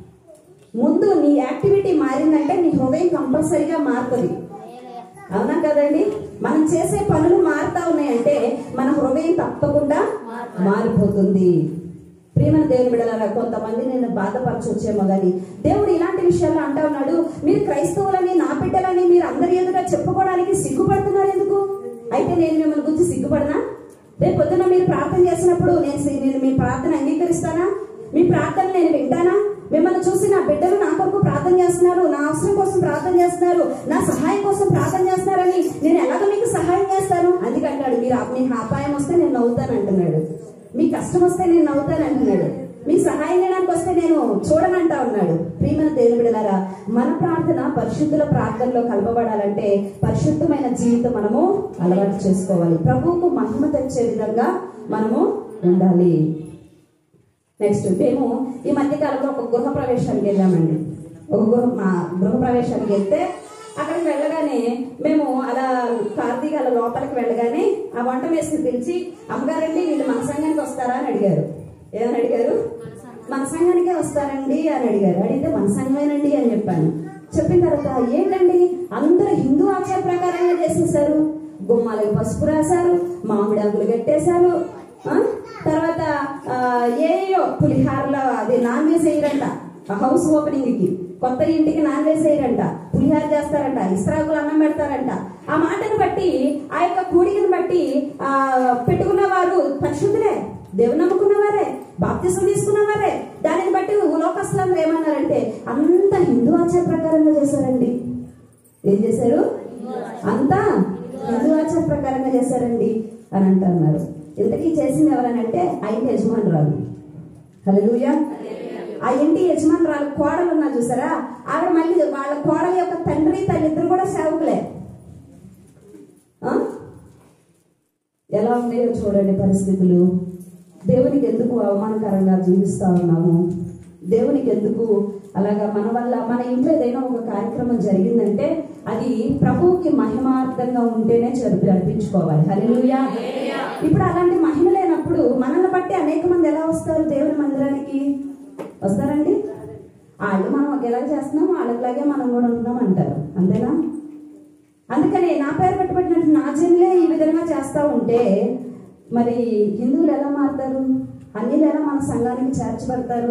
Speaker 1: ముందు నీ యాక్టివిటీ మారిందంటే నీ హృదయం కంపల్సరీగా మారుతుంది అవునా కదండి మనం చేసే పనులు మారుతా ఉన్నాయంటే మన హృదయం తప్పకుండా మారిపోతుంది ప్రియమైన దేవుని బిడ్డలారా కొంతమంది నేను బాధపరచొచ్చేమో కానీ దేవుడు ఇలాంటి విషయాల్లో అంటా ఉన్నాడు మీరు క్రైస్తవులని నా బిడ్డలని మీరు అందరి ఎదుట చెప్పుకోవడానికి సిగ్గుపడుతున్నారు ఎందుకు అయితే నేను మిమ్మల్ని గురించి సిగ్గుపడనా రేపు పొద్దున మీరు ప్రార్థన చేసినప్పుడు నేను సి- నేను మీ ప్రార్థన అంగీకరిస్తానా మీ ప్రార్థన నేను వింటానా మిమ్మల్ని చూసి నా బిడ్డలు నా కొరకు ప్రార్థన చేస్తున్నారు నా అవసరం కోసం ప్రార్థన చేస్తున్నారు నా సహాయం కోసం ప్రార్థన చేస్తున్నారని నేను ఎలాగ మీకు సహాయం చేస్తాను అందుకంటాడు మీరు ఆ- మీకు అపాయం వస్తే నేను నవ్వుతాను అంటున్నాడు మీ కష్టం వస్తే నేను నవ్వుతాను అంటున్నాడు మీ సహాయం చేయడానికి వస్తే నేను చూడనంటా ఉన్నాడు ప్రియమైన దేవుని బిడ్డలారా మన ప్రార్థన పరిశుద్ధుల ప్రార్థనలో కలపబడాలంటే పరిశుద్ధమైన జీవితం మనము అలవాటు చేసుకోవాలి ప్రభువుకు మహిమ తెచ్చే విధంగా మనము ఉండాలి నెక్స్ట్ మేము ఈ మధ్య కాలంలో ఒక గృహ ప్రవేశానికి వెళ్ళామండి ఒక గృహ మా గృహ ప్రవేశానికి వెళ్తే అక్కడికి వెళ్ళగానే మేము అలా కార్తీక అలా లోపలికి వెళ్ళగానే ఆ వంట మేస్త్రి పిలిచి అమ్మగారండి వీళ్ళు మన సంఘానికి వస్తారా అని అడిగారు ఏమని అడిగారు మన సంఘానికే వస్తారండి అని అడిగారు అడిగితే మన సంఘమేనండి అని చెప్పాను చెప్పిన తర్వాత ఏంటండి అందరూ హిందూ ఆచార ప్రకారంగా చేసేసారు గుమ్మాలకు పసుపు రాశారు మామిడి ఆకులు కట్టేశారు ఆ? తర్వాత ఆ, ఏయో పులిహారలో అది నాన్ వెజ్ వేయరంట ఆ హౌస్ ఓపెనింగ్ కి కొత్త ఇంటికి నాన్ వెజ్ వేయరంట పులిహార చేస్తారంట ఇస్రాకులు అన్నం పెడతారంట ఆ మాటను బట్టి ఆ యొక్క కూడికను బట్టి ఆ పెట్టుకున్న వారు పరిశుద్ధులే దేవుని నమ్ముకున్న వారే బాప్తిసం తీసుకున్న వారే దానిని బట్టి లోకస్తులందరూ ఏమన్నారంటే అంత హిందూ ఆచార ప్రకారంగా చేశారండి ఏం చేశారు అంతా హిందూ ఆచార ప్రకారంగా చేశారండి అని అంటున్నారు ఇంతకీ చేసింది ఎవరనంటే ఆ ఇంటి యజమానురాలు హల్లెలూయా ఆ ఇంటి యజమానురాలు కోడలు ఉన్నా చూసారా ఆవిడ మళ్ళీ వాళ్ళ కోడల యొక్క తండ్రి తల్లి ఇద్దరు కూడా సేవకులే ఆ? ఎలా ఉన్నాయో చూడండి పరిస్థితులు దేవునికి ఎందుకు అవమానకరంగా జీవిస్తా ఉన్నాము దేవునికి ఎందుకు అలాగా మన వల్ల మన ఇంట్లో ఏదైనా ఒక కార్యక్రమం జరిగిందంటే అది ప్రభువుకి మహిమార్థంగా ఉంటేనే జరుపు జరిపించుకోవాలి హల్లెలూయా ఇప్పుడు అలాంటి మహిమ లేనప్పుడు మనల్ని బట్టి అనేక మంది ఎలా వస్తారు దేవుని మందిరానికి వస్తారండి వాళ్ళు మనం ఒకేలా చేస్తున్నాం వాళ్ళకిలాగే మనం కూడా ఉంటున్నాం అంటారు అంతేనా అందుకని నా పేరు పెట్టబడినట్టు నా జన్లే ఈ విధంగా చేస్తా ఉంటే మరి హిందువులు ఎలా మారుతారు అన్నిలు ఎలా మన సంఘానికి చేర్చబడతారు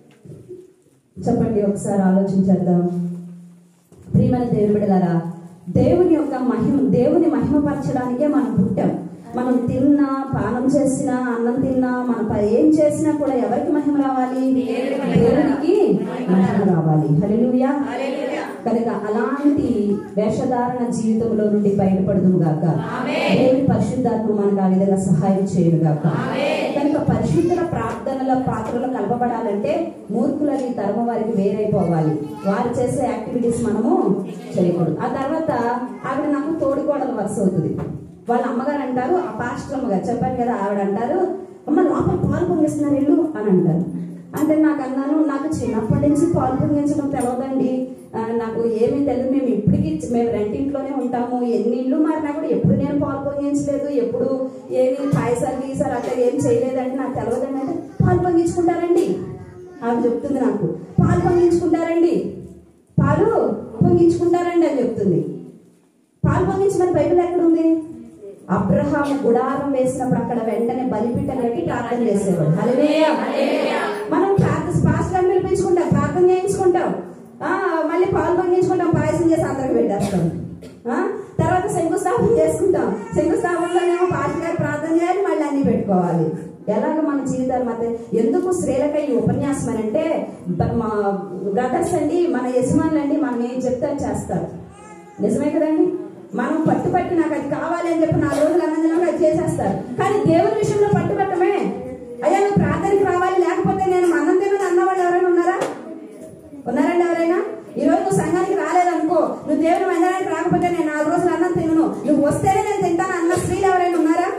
Speaker 1: చెప్పండి ఒకసారి ఆలోచించేద్దాం ప్రియమైన దేవుని బిడ్డలారా దేవుని యొక్క మహిమ దేవుని మహిమపరచడానికే మనం పుట్టాం మనం తిన్నా పానం చేసినా అన్నం తిన్నా మన ప- ఏం చేసినా కూడా ఎవరికి మహిమ రావాలి దేవునికి మహిమ రావాలి హల్లెలూయా కనుక అలాంటి వేషధారణ జీవితంలో నుండి బయటపడదుము గాక దేవుని పరిశుద్ధాత్మ మనకు ఆ విధంగా సహాయం చేయను గాక కనుక పరిశుద్ధుల ప్రార్థనల పాత్రలో కలపబడాలంటే మూర్ఖులని తరమ వారికి వేరైపోవాలి వారు చేసే యాక్టివిటీస్ మనము చేయకూడదు ఆ తర్వాత ఆవిడ నాకు తోడుకోవడం వరుస అవుతుంది వాళ్ళ అమ్మగారు అంటారు ఆ పాస్టర్ అమ్మగారు చెప్పాను కదా ఆవిడ అంటారు అమ్మ లోపల పాలు పొంగిస్తున్నారు ఇల్లు అని అంటారు అంటే నాకు అన్నాను నాకు చిన్నప్పటి నుంచి పాలు పొంగించడం తెలవదండి ఆ, నాకు ఏమీ తెలియదు మేము ఇప్పటికీ మేము రెంటింట్లోనే ఉంటాము ఎన్ని ఇల్లు మారినా కూడా ఎప్పుడు నేను పాలు పొంగించలేదు ఎప్పుడు ఏమి పాయసాలు గీసాలు అట్లా ఏం చేయలేదంటే నాకు తెలవదండి అంటే పాలు పొంగించుకుంటారండి ఆమె చెప్తుంది నాకు పాలు పొంగించుకుంటారండి పాలు పొంగించుకుంటారండి అని చెప్తుంది పాలు పొంగించమని బైబిల్ ఎక్కడ ఉంది అబ్రహాం గుడారం వేసినప్పుడు అక్కడ వెంటనే బలిపీఠం కట్టి ప్రార్థన చేసేవాడు హల్లెలూయా. మనం ప్రార్థన పాస్టర్ పిలిపించుకుంటాం ప్రార్థన చేయించుకుంటాం ఆ, మళ్ళీ పాలు పొంగించుకుంటాం పాయసం చేసి అందరికి పెట్టేస్తాం ఆ, తర్వాత శంకుస్థాపన చేసుకుంటాం శంకుస్థాపనలోనేమో పాస్టర్ గారు ప్రార్థన చేయాలి మళ్ళీ అన్ని పెట్టుకోవాలి ఎలాగ మన జీవితాలు మధ్య ఎందుకు స్త్రీలకై ఈ ఉపన్యాసం అని అంటే బ- మా బ్రదర్స్ అండి మన యజమానులు అండి మనం ఏం చెప్తే అది చేస్తారు నిజమే కదండి మనం పట్టుపట్టి నాకు అది కావాలి అని చెప్పి నాలుగు రోజులు అన్నందులో అది చేసేస్తారు కానీ దేవుని విషయంలో పట్టుబట్టమే అయ్యా నువ్వు ప్రార్థనకి రావాలి లేకపోతే నేను అన్నం తినని అన్నవాళ్ళు ఎవరైనా ఉన్నారా ఉన్నారండి ఎవరైనా ఈ రోజు నువ్వు సంఘానికి రాలేదనుకో నువ్వు దేవుని మందిరానికి రాకపోతే నేను నాలుగు రోజులు అన్నం తినను నువ్వు వస్తేనే నేను తింటాను అన్న స్త్రీలు ఎవరైనా ఉన్నారా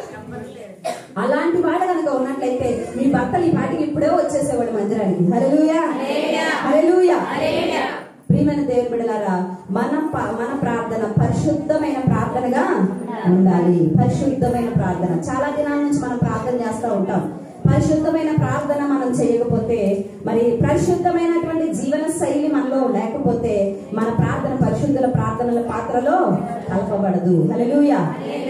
Speaker 1: అలాంటి వాడు కనుక ఉన్నట్లయితే మీ భర్తలు ఈ పాటికి ఇప్పుడే వచ్చేసేవాడు మందిరానికి హల్లెలూయా హల్లెలూయా ప్రియమైన దేవుని బిడ్డలారా మన ప- మన ప్రార్థన పరిశుద్ధమైన ప్రార్థనగా ఉండాలి పరిశుద్ధమైన ప్రార్థన చాలా దినాల నుంచి మనం ప్రార్థన చేస్తూ ఉంటాం పరిశుద్ధమైన ప్రార్థన మనం చేయకపోతే మరి పరిశుద్ధమైనటువంటి జీవన శైలి మనలో లేకపోతే మన ప్రార్థన పరిశుద్ధుల ప్రార్థనల పాత్రలో కలపబడదు హల్లెలూయా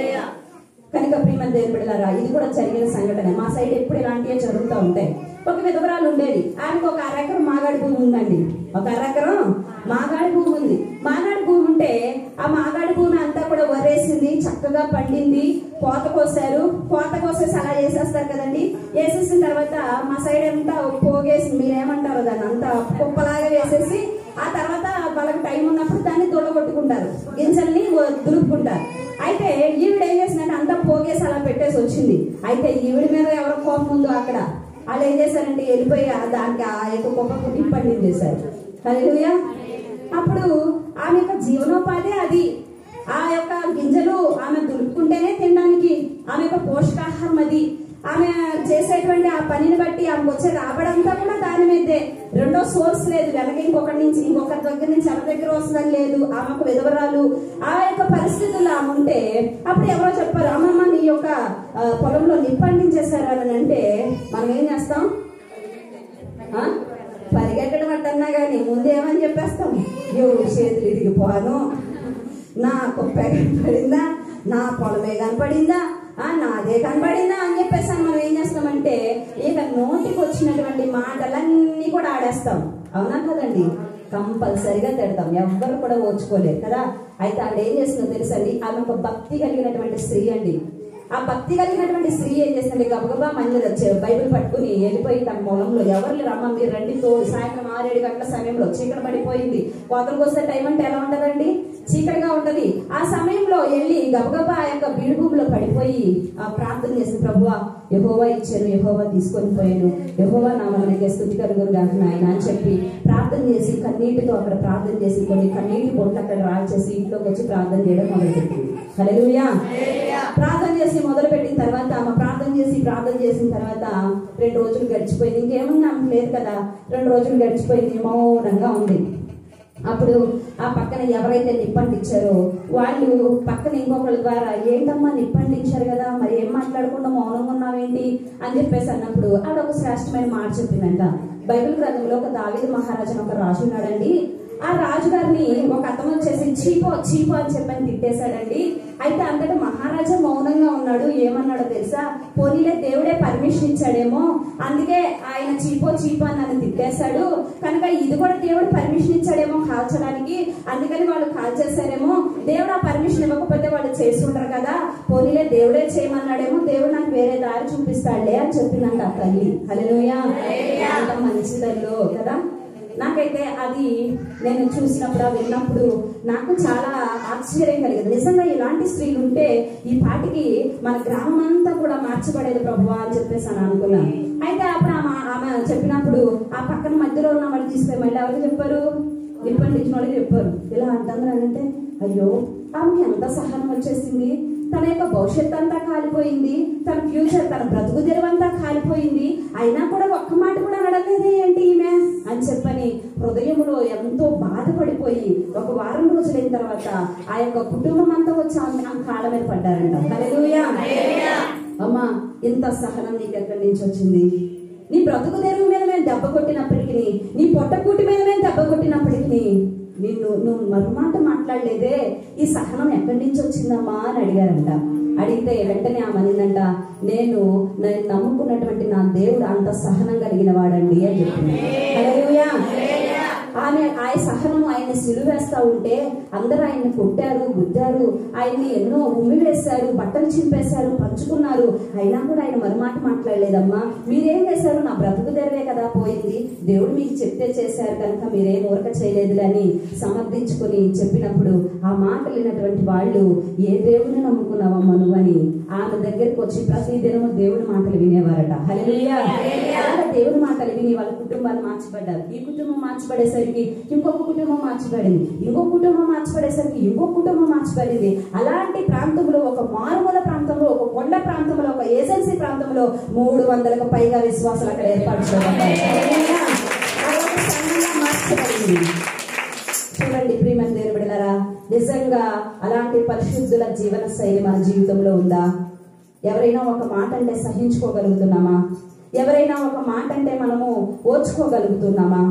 Speaker 1: కనుక ప్రియమైన దేవుని బిడ్డలారా ఇది కూడా జరిగిన సంఘటన మా సైడ్ ఎప్పుడు ఇలాంటివే జరుగుతూ ఉంటాయి ఒక విధవరాలు ఉండేది ఆమెకు ఒక అరెకరం మాగాడి భూమి ఉందండి ఒక అరెకరం మాగాడి భూమి ఉంది మాగాడి భూమి ఉంటే ఆ మాగాడి భూమి అంతా కూడా వరేసింది చక్కగా పండింది కోత కోసారు కోత కోసేసి అలా వేసేస్తారు కదండి వేసేసిన తర్వాత మా సైడ్ అంతా పోగేసి మీరేమంటారు దాన్ని అంతా కుప్పలాగా వేసేసి ఆ తర్వాత వాళ్ళకి టైం ఉన్నప్పుడు దాన్ని దొడగొట్టుకుంటారు గింజల్ని దులుపుకుంటారు అయితే ఈవిడ ఏం చేసిందంటే అంతా పోగేసి అలా పెట్టేసి వచ్చింది అయితే ఈవిడ మీద ఎవరో కోపం ఉందో అక్కడ వాళ్ళు ఏం చేశారంటే వెళ్ళిపోయి ఆ దానికి ఆ యొక్క కుప్పకు టిప్పండి చేశారు హల్లెలూయా అప్పుడు ఆమె యొక్క జీవనోపాధి అది ఆ యొక్క గింజలు ఆమె దులుపుకుంటేనే తినడానికి ఆమె యొక్క పోషకాహారం అది ఆమె చేసేటువంటి ఆ పనిని బట్టి ఆమెకు వచ్చే రాబడంతా కూడా దాని మీదే రెండో సోర్స్ లేదు వెనక ఇంకొకటి నుంచి ఇంకొకరి దగ్గర నుంచి ఎవరి దగ్గర వస్తుందని లేదు ఆమెకు విధవరాలు ఆ యొక్క పరిస్థితుల్లో ఆమె ఉంటే అప్పుడు ఎవరో చెప్పారు అమ్మమ్మ నీ యొక్క ఆ, పొలంలో నిప్పండించేశారు అని అంటే మనం ఏం చేస్తాం ఆ? పరిగెట్టడం అంటన్నా కానీ ముందు ఏమని చెప్పేస్తాం ఎవరు చేతులు ఇరిగిపోను నా కుప్ప కనపడిందా నా పొలమే కనపడిందా ఆ నాదే కనపడిందా అని చెప్పేసి మనం ఏం చేస్తామంటే ఇక నోటికి వచ్చినటువంటి మాటలన్నీ కూడా ఆడేస్తాం అవునా కదండి కంపల్సరిగా తిడతాం ఎవ్వరు కూడా ఓర్చుకోలేరు కదా అయితే ఆవిడ ఏం చేస్తుందో తెలుసండి ఆమె ఒక భక్తి కలిగినటువంటి స్త్రీ అండి ఆ భక్తి కలిగినటువంటి స్త్రీ ఏం చేస్తుంది గబగబా మందిరం వచ్చారు బైబిల్ పట్టుకుని వెళ్ళిపోయి తన పొలంలో ఎవరు రమ్మ మీరు రండి తోడు సాయంత్రం ఆరేడు గంటల సమయంలో చీకటి పడిపోయింది కోతలకు వస్తే టైం అంటే ఎలా ఉంటదండి చీకటిగా ఉంటది ఆ సమయంలో వెళ్ళి గబగబా ఆ యొక్క బీడు భూమిలో పడిపోయి ఆ ప్రార్థన చేసి ప్రభువా యహోవా ఇచ్చాను యహోవా తీసుకొని పోయాను యహోవా నా మనకి స్థుతి కలుగురు గాక నాయన అని చెప్పి ప్రార్థన చేసి కన్నీటితో అక్కడ ప్రార్థన చేసి కొన్ని కన్నీటి బొట్లు అక్కడ రాల్చేసి ఇంట్లోకి వచ్చి ప్రార్థన చేయడం మొదలుపెట్టింది హల్లెలూయా ప్రార్థన చేసి మొదలు పెట్టిన తర్వాత ఆమె ప్రార్థన చేసి ప్రార్థన చేసిన తర్వాత రెండు రోజులు గడిచిపోయింది ఇంకేముంది ఆమెకు లేదు కదా రెండు రోజులు గడిచిపోయింది మౌనంగా ఉంది అప్పుడు ఆ పక్కన ఎవరైతే నిప్పంటించారో వాళ్ళు పక్కన ఇంకొకళ్ళ ద్వారా ఏంటమ్మా నిప్పంటించారు కదా మరి ఏం మాట్లాడకుండా మౌనంగా ఉన్నావేంటి అని చెప్పేసి అన్నప్పుడు ఆవిడ ఒక శ్రేష్టమైన మాట చెప్పిందంట బైబిల్ గ్రంథంలో ఒక దావీదు మహారాజు అని ఒక రాజు ఉన్నాడండి ఆ రాజుగారిని ఒక అతను వచ్చేసి చీపో చీపో అని చెప్పని తిట్టేశాడండి అయితే అంతటా మహారాజా మౌనంగా ఉన్నాడు ఏమన్నాడో తెలుసా పోనీలే దేవుడే పర్మిషన్ ఇచ్చాడేమో అందుకే ఆయన చీపో చీపో అని నన్ను తిట్టేశాడు కనుక ఇది కూడా దేవుడు పర్మిషన్ ఇచ్చాడేమో కాల్చడానికి అందుకని వాళ్ళు కాల్చేశారేమో దేవుడు ఆ పర్మిషన్ ఇవ్వకపోతే వాళ్ళు చేస్తుంటారు కదా పోనీలే దేవుడే చేయమన్నాడేమో దేవుడు నాకు వేరే దారి చూపిస్తాడులే అని చెప్పిందంట ఆ తల్లి హలోయ ఎంత మంచిదల్లో కదా నాకైతే అది నేను చూసినప్పుడు అది విన్నప్పుడు నాకు చాలా ఆశ్చర్యం కలిగింది నిజంగా ఇలాంటి స్త్రీలు ఉంటే ఈ పాటికి మన గ్రామం అంతా కూడా మార్చబడేది ప్రభు అని చెప్పేసి అని అనుకున్నాను అయితే అప్పుడు ఆమె ఆమె చెప్పినప్పుడు ఆ పక్కన మధ్యలో ఉన్న వాళ్ళు తీసుకుని మళ్ళీ ఎవరికి చెప్పారు నిప్పండించిన వాళ్ళకి చెప్పారు ఇలా అంటారు అంటే అయ్యో ఆమెకి ఎంత సహనం వచ్చేసింది తన యొక్క భవిష్యత్ అంతా కాలిపోయింది తన ఫ్యూచర్ తన బ్రతుకు తెరవంతా కాలిపోయింది అయినా కూడా ఒక్క మాట కూడా అనడలేదే ఏంటి ఈమె అని చెప్పని హృదయంలో ఎంతో బాధపడిపోయి ఒక వారం రోజులైన తర్వాత ఆ యొక్క కుటుంబం అంతా వచ్చి ఆమె ఆమె కాళ్ళ మీద పడ్డారంట హల్లెలూయా అమ్మా ఇంత సహనం నీకు ఎక్కడి నుంచి వచ్చింది నీ బ్రతుకు తెరువు మీద మేము దెబ్బ కొట్టినప్పటికీ నీ పొట్టకూటి మీద మేము దెబ్బ కొట్టినప్పటికీ నిన్ను నువ్వు మరుమాట మాట్లాడలేదే ఈ సహనం ఎక్కడి నుంచి వచ్చిందమ్మా అని అడిగారంట అడిగితే వెంటనే ఆమె అనిందంట నేను నేను నమ్ముకున్నటువంటి నా దేవుడు అంత సహనం కలిగిన వాడండి అని చెప్పింది హల్లెలూయా. ఆమె ఆయన సహనం ఆయన సిలువేస్తా ఉంటే అందరూ ఆయన్ని కొట్టారు గుద్దారు ఆయన్ని ఎన్నో ఉమ్మి వేశారు బట్టలు చింపేశారు పంచుకున్నారు అయినా కూడా ఆయన మరుమాట మాట్లాడలేదమ్మా మీరేం చేశారు నా బ్రతుకు తెరవే కదా పోయింది దేవుడు మీకు చెప్తే చేశారు కనుక మీరేం ఊరక చేయలేదులే అని సమర్థించుకొని చెప్పినప్పుడు ఆ మాట విన్నటువంటి వాళ్ళు ఏ దేవుని నమ్ముకున్నావమ్మా నువ్వని ఆమె దగ్గరికి వచ్చి ప్రతి దినము దేవుడి మాటలు వినేవారట హల్లెలూయా అలా దేవుడి మాటలు విని వాళ్ళ కుటుంబాలు మార్చబడ్డారు ఈ కుటుంబం మార్చబడేసరికి ఇంకొక కుటుంబం మార్చబడింది ఇంకొక కుటుంబం మార్చబడేసరికి ఇంకొక కుటుంబం మార్చబడింది అలాంటి ప్రాంతంలో ఒక మారుమూల ప్రాంతంలో ఒక కొండ ప్రాంతంలో ఒక ఏజెన్సీ ప్రాంతంలో మూడు వందలకు పైగా విశ్వాసాలు అక్కడ ఏర్పాటు చేయబడ్డాయి హల్లెలూయా. అలాంటి సంఘంగా మార్చబడింది చూడండి ప్రియమైన దేవుని బిడ్డలారా నిజంగా అలాంటి పరిశుద్ధుల జీవన శైలి మన జీవితంలో ఉందా ఎవరైనా ఒక మాట అంటే సహించుకోగలుగుతున్నామా ఎవరైనా ఒక మాట అంటే మనము ఓర్చుకోగలుగుతున్నామా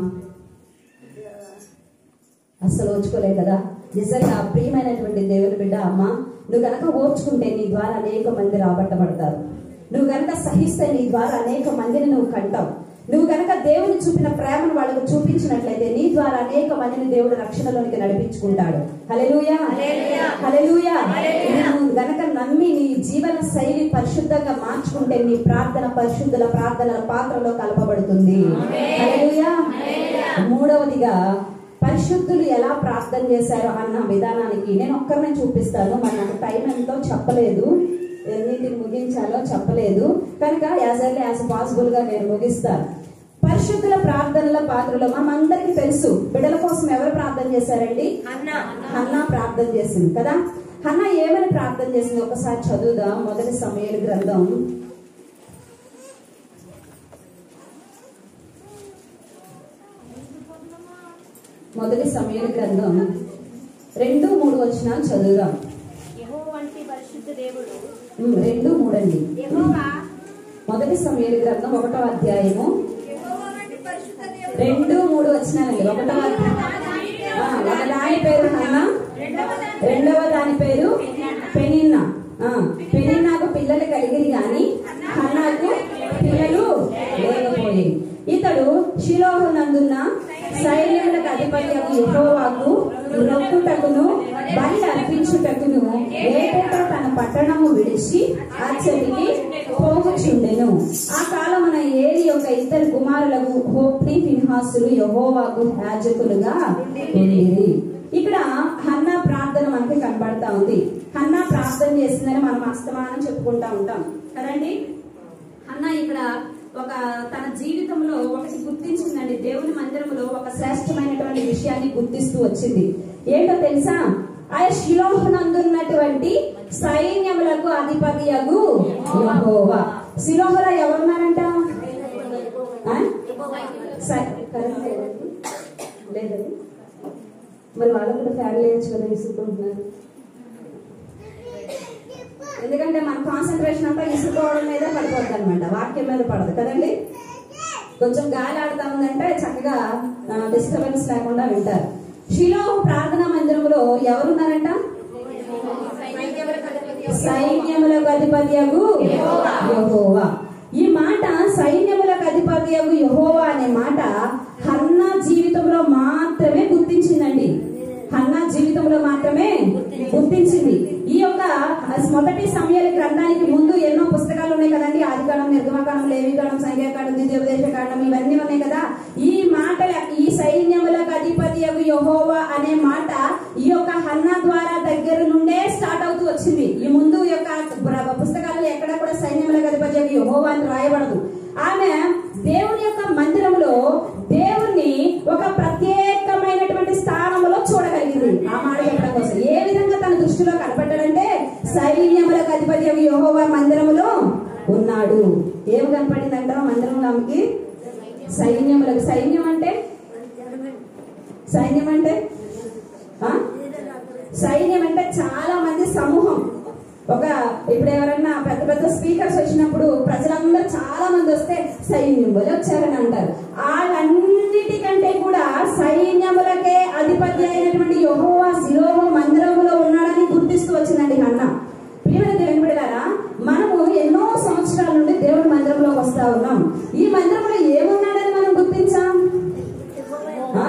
Speaker 1: అస్సలు ఓర్చుకోలే కదా నిజంగా ప్రియమైనటువంటి దేవుని బిడ్డ అమ్మ నువ్వు గనక ఓర్చుకుంటే నీ ద్వారా అనేక మంది రాబట్టబడతారు నువ్వు గనక సహిస్తే నీ ద్వారా అనేక మందిని నువ్వు కంటావు నువ్వు గనక దేవుని చూపిన ప్రేమను వాళ్ళకు చూపించినట్లయితే నీ ద్వారా అనేక మందిని దేవుడు రక్షణలోనికి నడిపించుకుంటాడు హల్లెలూయా హల్లెలూయా ఇది నువ్వు గనక నమ్మి నీ జీవన శైలి పరిశుద్ధంగా మార్చుకుంటే నీ ప్రార్థన పరిశుద్ధుల ప్రార్థనల పాత్రలో కలపబడుతుంది హల్లెలూయా మూడవదిగా పరిశుద్ధులు ఎలా ప్రార్థన చేశారో అన్న విధానానికి నేను ఒక్కరినే చూపిస్తాను మరి నాకు టైం ఎంతో చెప్పలేదు ఎన్నింటిని ముగించాలో చెప్పలేదు కనుక యాజ్ ఎర్లీ యాజ్ పాసిబుల్ గా నేను ముగిస్తాను పరిశుద్ధుల ప్రార్థనల పాత్రలో మనం అందరికీ తెలుసు బిడ్డల కోసం ఎవరు ప్రార్థన చేశారండి హన్నా ప్రార్థన చేసింది కదా హన్నా ఏమని ప్రార్థన చేసింది ఒకసారి చదువుదాం మొదటి సమయాల గ్రంథం మొదటి సమయాల గ్రంథం రెండు మూడు వచనాలు చదువుదాం
Speaker 2: యెహోవా వంటి పరిశుద్ధ దేవుడు
Speaker 1: ఉమ్, రెండు మూడండి
Speaker 2: యెహోవా
Speaker 1: మొదటి సమయాల గ్రంథం ఒకటో అధ్యాయము రెండు మూడు వచ్చినానండి ఒకటో అధ్యాయం ఆ, ఒక దాని పేరు హన్నా రెండవ దాని పేరు పెనిన్నా ఆ, పెనిన్నాకు పిల్లలు కలిగిరి గాని హన్నాకు పిల్లలు లేకపోయి ఇతడు శిలోహనందున్న సైన్యములకు అధిపతి యెహోవాకు రొక్కుటకును బలి అర్పించుటకును ఏటేట తన పట్టణము విడిచి అచ్చటికి పోగుచుండెను ఆ కాలమున ఏలి యొక్క ఇద్దరు కుమారులకు హోప్ని ఫిన్హాసులు యెహోవాకు యాజకులుగా ఉండిరి ఇక్కడ హన్నా ప్రార్థన మనకి కనబడతా ఉంది హన్నా ప్రార్థన చేసిందని మనం అస్తమానం చెప్పుకుంటా ఉంటాం కదండి అన్న ఇక్కడ ఒక తన జీవితంలో ఒకటి గుర్తించిందండి దేవుని మందిరంలో ఒక శ్రేష్టమైనటువంటి విషయాన్ని గుర్తిస్తూ వచ్చింది ఏంటో తెలుసా ఆ శిలోహనందున్నటువంటి సైన్యములకు అధిపతియగు యెహోవా శిలోహలో ఎవరున్నారంట ఆ? సై- కరెక్ట్ లేదండి? లేదండి మరి వాళ్ళు కూడా ఫ్యామిలీ వేయచ్చు కదా విసుకుంటున్నారు ఎందుకంటే మన కాన్సన్ట్రేషన్ అంతా ఇసుకోవడం మీద పడిపోద్ది అనమాట వాక్యం మీద పడదు కదండి కొంచెం గాలి ఆడుతా ఉందంటే చక్కగా డిస్టర్బెన్స్ లేకుండా వింటారు షిలో ప్రార్థనా మందిరంలో ఎవరున్నారంట సైన్యములకు అధిపత్యగు యెహోవా ఈ మాట సైన్యములకు అధిపత్యగు యెహోవా అనే మాట హన్నా జీవితంలో మాత్రమే గుర్తించిందండి హన్నా జీవితంలో మాత్రమే గుర్తించింది ఈ యొక్క మొదటి సమయాల గ్రంథానికి ముందు ఎన్నో పుస్తకాలు ఉన్నాయి కదండి ఆదికాండం నిర్గమకాండం లేవికాండం సంఖ్యాకాండం ద్వితీయోపదేశ కాండం ఇవన్నీ ఉన్నాయి కదా ఈ మాటల ఈ సైన్య యెహోవా అని రాయబడదు ఆమె దేవుని యొక్క మందిరంలో దేవుణ్ణి ఒక ప్రత్యేకమైనటువంటి స్థానంలో చూడగలిగింది ఆ మాట చెప్పడం కోసం ఏ విధంగా తన దృష్టిలో కనపడ్డాడంటే సైన్యములకు అధిపతి యెహోవా మందిరములో ఉన్నాడు ఏం కనపడిందంట మందిరంలో ఆమెకి సైన్యములకు సైన్యం అంటే సైన్యం అంటే ఆ? సైన్యం అంటే చాలా మంది సమూహం ఒక ఇప్పుడు ఎవరన్నా పెద్ద పెద్ద స్పీకర్స్ వచ్చినప్పుడు ప్రజలందరూ చాలా మంది వస్తే సైన్యం వల్ల వచ్చారని అంటారు వాళ్ళన్నిటికంటే కూడా సైన్యములకే అధిపతి అయినటువంటి యెహోవా శిలోహ మందిరములో ఉన్నాడని గుర్తిస్తూ వచ్చిందండి అన్న ప్రియమైన దేవుని బిడ్డలారా మనము ఎన్నో సంవత్సరాల నుండి దేవుడి మందిరంలోకి వస్తా ఉన్నాం ఈ మందిరంలో ఏమున్నాడని మనం గుర్తించాం ఆ?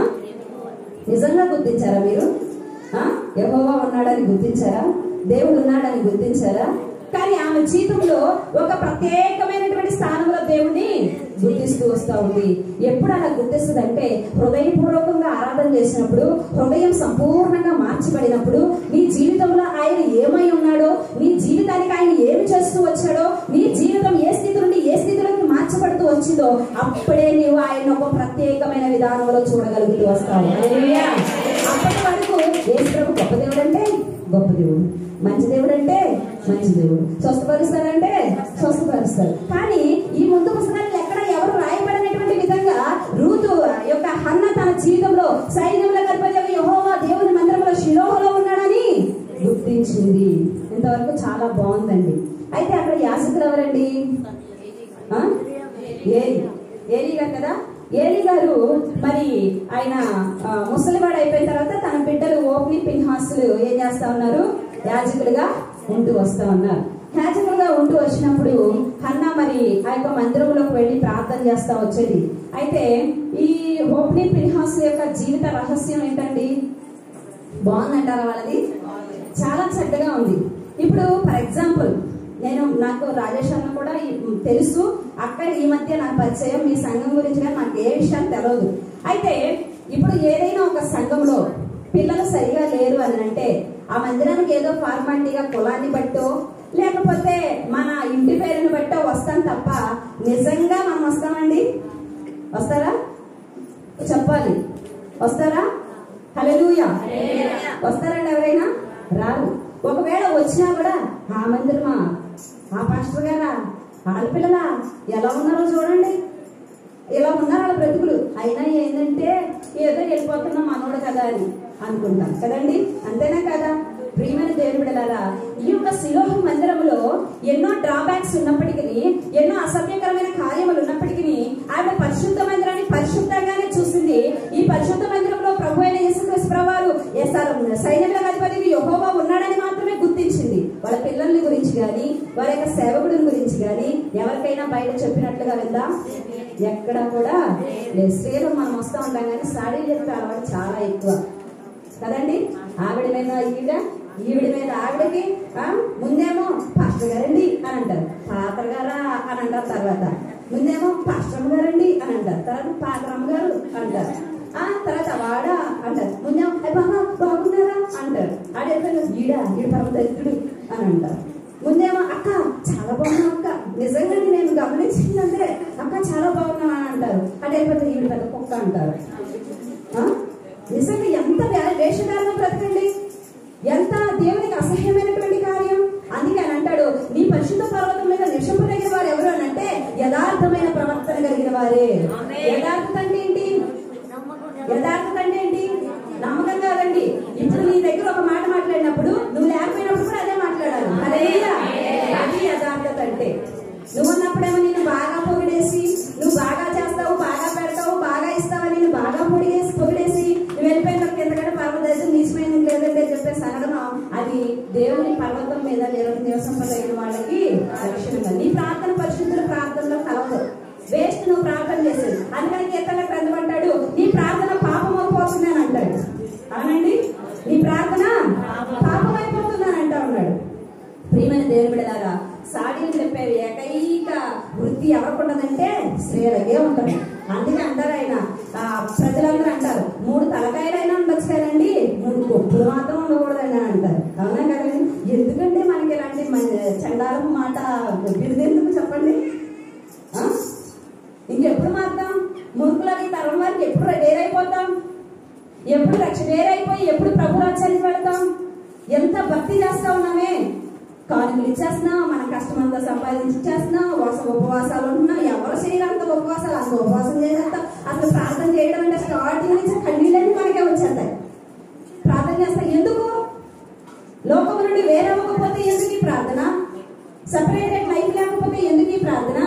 Speaker 1: నిజంగా గుర్తించారా మీరు ఆ? యెహోవా ఉన్నాడని గుర్తించారా దేవుడు ఉన్నాడని గుర్తించారా కానీ ఆమె జీవితంలో ఒక ప్రత్యేకమైనటువంటి స్థానంలో దేవుణ్ణి గుర్తిస్తూ వస్తా ఉంది ఎప్పుడు అలా గుర్తిస్తుంది అంటే హృదయపూర్వకంగా ఆరాధన చేసినప్పుడు హృదయం సంపూర్ణంగా మార్చబడినప్పుడు నీ జీవితంలో ఆయన ఏమై ఉన్నాడో నీ జీవితానికి ఆయన ఏమి చేస్తూ వచ్చాడో నీ జీవితం ఏ స్థితి నుండి ఏ స్థితిలోకి మార్చబడుతూ వచ్చిందో అప్పుడే నీవు ఆయన ఒక ప్రత్యేకమైన విధానంలో చూడగలుగుతూ వస్తావు హల్లెలూయా. అప్పటి వరకు యేసు ప్రభు గొప్ప దేవుడు అంటే గొప్ప దేవుడు మంచి దేవుడు అంటే మంచి దేవుడు స్వస్థపరుస్తాడంటే స్వస్థపరుస్తాడు కానీ ఈ ముందు పుస్తకాలు ఎక్కడ ఎవరు రాయబడినటువంటి విధంగా రూతు యొక్క హన్న తన జీవితంలో సైన్యంలో గర్భజగా యెహోవా దేవుని మందిరంలో శిలోహలో ఉన్నాడని గుర్తించింది ఇంతవరకు చాలా బాగుందండి అయితే అక్కడ యాజకులు ఎవరండి ఆ? ఏలి ఏలి గారు కదా ఏలి గారు మరి ఆయన ఆ, ముసలివాడు అయిపోయిన తర్వాత తన బిడ్డలు ఓప్ని పిన్హాసులు ఏం చేస్తా ఉన్నారు యాజకులుగా ఉంటూ వస్తా ఉన్నారు యాజకులుగా ఉంటూ వచ్చినప్పుడు హన్న మరి ఆ యొక్క మందిరంలోకి వెళ్ళి ప్రార్థన చేస్తా వచ్చేది అయితే ఈ ఓప్ని పిన్హాస్ యొక్క జీవిత రహస్యం ఏంటండి బాగుందంటారా వాళ్ళది చాలా చక్కగా ఉంది ఇప్పుడు ఫర్ ఎగ్జాంపుల్ నేను నాకు రాజేష్ అన్న కూడా ఈ- తెలుసు అక్కడ ఈ మధ్య నాకు పరిచయం మీ సంఘం గురించి కానీ నాకు ఏ విషయాలు తెలియదు అయితే ఇప్పుడు ఏదైనా ఒక సంఘంలో పిల్లలు సరిగా లేరు అని అంటే ఆ మందిరానికి ఏదో ఫార్మాలిటీగా కులాన్ని బట్టో లేకపోతే మన ఇంటి పేరుని బట్టో వస్తాం తప్ప నిజంగా మనం వస్తామండి వస్తారా చెప్పాలి వస్తారా హల్లెలూయా వస్తారండి ఎవరైనా రారు ఒకవేళ వచ్చినా కూడా ఆ మందిరమా ఆ పాస్టర్ గారా ఆడపిల్లలా ఎలా ఉన్నారో చూడండి ఇలా ఉన్నారు వాళ్ళ బ్రతుకులు అయినా ఏంటంటే ఏదో వెళ్ళిపోతున్నా మనోడు కదా అని అనుకుంటాం కదండి అంతేనా కదా ప్రియమైన దేవుని బిడ్డలారా ఈ యొక్క శిలోహ మందిరంలో ఎన్నో డ్రాబ్యాక్స్ ఉన్నప్పటికీ ఎన్నో అసభ్యకరమైన కార్యములు ఉన్నప్పటికీ ఆమె పరిశుద్ధ మందిరాన్ని పరిశుద్ధంగానే చూసింది ఈ పరిశుద్ధ మందిరంలో ప్రభు అయిన యేసుక్రీస్తు ప్రభువారు సైన్యంలో అధిపతి యెహోవా ఉన్నాడని మాత్రమే గుర్తించింది వాళ్ళ పిల్లల్ని గురించి గాని వారి యొక్క సేవకుడిని గురించి గాని ఎవరికైనా బయట చెప్పినట్లుగా విందా ఎక్కడ కూడా లేదు స్త్రీలు మనం వస్తూ ఉంటాం కానీ సాడీ చెప్పే అలవాటు చాలా ఎక్కువ కదండి ఆవిడ మీద ఈవిడ ఈవిడ మీద ఆవిడకి ఆ, ముందేమో పాస్టర్ గారండి అని అంటారు పాత్ర గారా అని అంటారు తర్వాత ముందేమో పాస్టర్ గారండి అని అంటారు తర్వాత పాత్రమ్మ గారు అంటారు ఆ తర్వాత వాడ అంటారు ముందేమో "అయ్ బాబా బాగున్నారా అంటారు ఆడేదో ఈడ ఈడ పరమదరిద్రుడు అని అంటారు ముందేమో అక్క చాలా బాగున్నావు అక్క నిజంగా నేను గమనించిందంటే అక్క చాలా బాగున్నావు అని అంటారు అంటే అయిపోతే ఈవిడ పెద్ద కుక్క అంటారు ఆ? నిజంగా ఎంత వే- వేషధారణ బ్రతకండి ఎంత దేవునికి అసహ్యమైనటువంటి కార్యం అందుకే అని అంటాడు నీ పరిశుద్ధ పర్వతం మీద నిషంపదగిన వారు ఎవరు అని అంటే యథార్థమైన ప్రవర్తన కలిగిన వారే యథార్థత అంటే ఏంటి యథార్థత అంటే ఏంటి నమ్మకం కాదండి ఇప్పుడు నీ దగ్గర ఒక మాట మాట్లాడినప్పుడు నువ్వు లేకపోయినప్పుడు కూడా అదే మాట్లాడాలి అదే అది యథార్థత అంటే నువ్వు ఉన్నప్పుడేమో నేను బాగా పొగిడేసి నువ్వు బాగా చేస్తావు బాగా పెడతావు బాగా ఇస్తావని నేను బాగా పొడిగేసి పొగిడేసి నువ్వు వెళ్ళిపోయిన తర్వాత ఎంతకంటే పర్వతం నీచిపోయింది లేదంటే చెప్పేసి అనడం అది దేవుని పర్వతం మీద నిర- నివసింపదగిన వాళ్ళకి లక్షణంగా నీ ప్రార్థన పరిశుద్ధుల ప్రార్థనలో కలవదు వేస్ట్ నువ్వు ప్రార్థన చేసేది అందుకని కీర్తన గ్రంథం అంటాడు నీ ప్రార్థన పాపం అయిపోతుంది అని అంటాడు అవునండి నీ ప్రార్థన పాపం అయిపోతుంది అని అంటా ఉన్నాడు ప్రియమైన దేవుని బిడ్డలారా సాడీలు చెప్పే ఏకైక వృత్తి ఎవరికి ఉండదంటే స్త్రీలకే ఉంటుంది అందుకే అంటారు ఆయన ఆ, ప్రజలందరూ అంటారు మూడు తలకాయలైనా ఉండొచ్చు కదండి మూడు కొప్పులు మాత్రం ఉండకూడదండి అని అంటారు అవునా కదండి ఎందుకంటే మనకి ఇలాంటి మన- చండాలపు మాట బిరుదెందుకు చెప్పండి ఎప్పుడు రక్ష వేరైపోయి ఎప్పుడు ప్రభు రాజ్యానికి వెళ్తాం ఎంత భక్తి చేస్తా ఉన్నామే కానుకలు ఇచ్చేస్తున్నాం మన కష్టం అంతా సంపాదించి ఇచ్చేస్తున్నాం ఉపవాస ఉపవాసాలు ఉంటున్నాం ఎవరు చేయరంత ఉపవాసాలు అంత ఉపవాసం చేసేస్తాం అసలు ప్రార్థన చేయడం అంటే స్టార్టింగ్ నుంచి కన్నీళ్ళని మనకే వచ్చేస్తాయి ప్రార్థన చేస్తాం ఎందుకు లోకం నుండి వేరవ్వకపోతే ఎందుకు ఈ ప్రార్థన సపరేటెడ్ లైఫ్ లేకపోతే ఎందుకు ఈ ప్రార్థన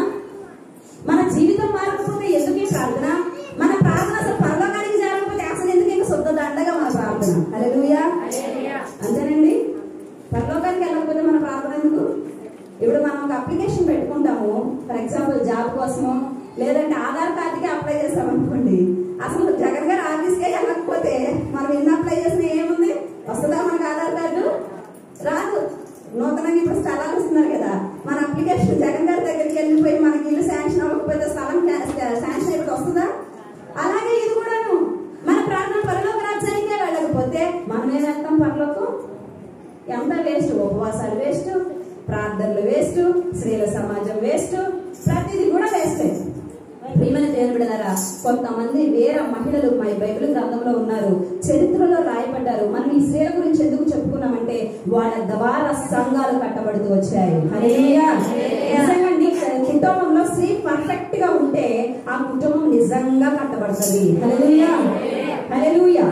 Speaker 1: మన జీవితం మారకపోతే ఎందుకు ఈ ప్రార్థన మన ప్రార్థన అసలు పరలోకానికి చేరకపోతే అసలు ఎందుకు ఇంకా శుద్ధ దండగా మన ప్రార్థన హల్లెలూయా అంతేనండి పరలోకానికి వెళ్ళకపోతే మన ప్రార్థన ఎందుకు ఇప్పుడు మనం ఒక అప్లికేషన్ పెట్టుకుంటాము ఫర్ ఎగ్జాంపుల్ జాబ్ కోసము లేదంటే ఆధార్ కార్డుకి అప్లై చేస్తాం అనుకోండి అసలు జగన్ గారు ఆఫీస్కే వెళ్ళకపోతే మనం ఎన్ని అప్లై చేసినా ఏముంది వస్తుందా మనకు ఆధార్ కార్డు రాదు నూతనంగా ఇప్పుడు స్థలాలు ఇస్తున్నారు కదా మన అప్లికేషన్ జగన్ గారి దగ్గరికి వెళ్ళిపోయి మనకి ఇల్లు శాంక్షన్ అవ్వకపోతే స్థలం శాంక్షన్ అయిపోతే వస్తుందా అలాగే ఇది కూడాను మన ప్రార్థన పరలోక రాజ్యానికే వెళ్ళకపోతే మనమే వెళ్తాం పరలోకం ఎంత వేస్ట్ ఉపవాసాలు వేస్ట్ ప్రార్థనలు వేస్ట్ స్త్రీల సమాజం వేస్ట్ ప్రతిదీ కూడా వేస్ట్ ప్రియమైన దేవుని బిడ్డలారా కొంతమంది వేరే మహిళలు మా బైబిల్ గ్రంథంలో ఉన్నారు చరిత్రలో రాయబడ్డారు మనం ఈ స్త్రీల గురించి ఎందుకు చెప్పుకున్నామంటే వాళ్ళ ద్వారా సంఘాలు కట్టబడుతూ వచ్చాయి హల్లెలూయా. నిజంగా నీ కుటుంబంలో స్త్రీ పర్ఫెక్ట్ గా ఉంటే ఆ కుటుంబం నిజంగా కట్టబడుతుంది హల్లెలూయా. హల్లెలూయా.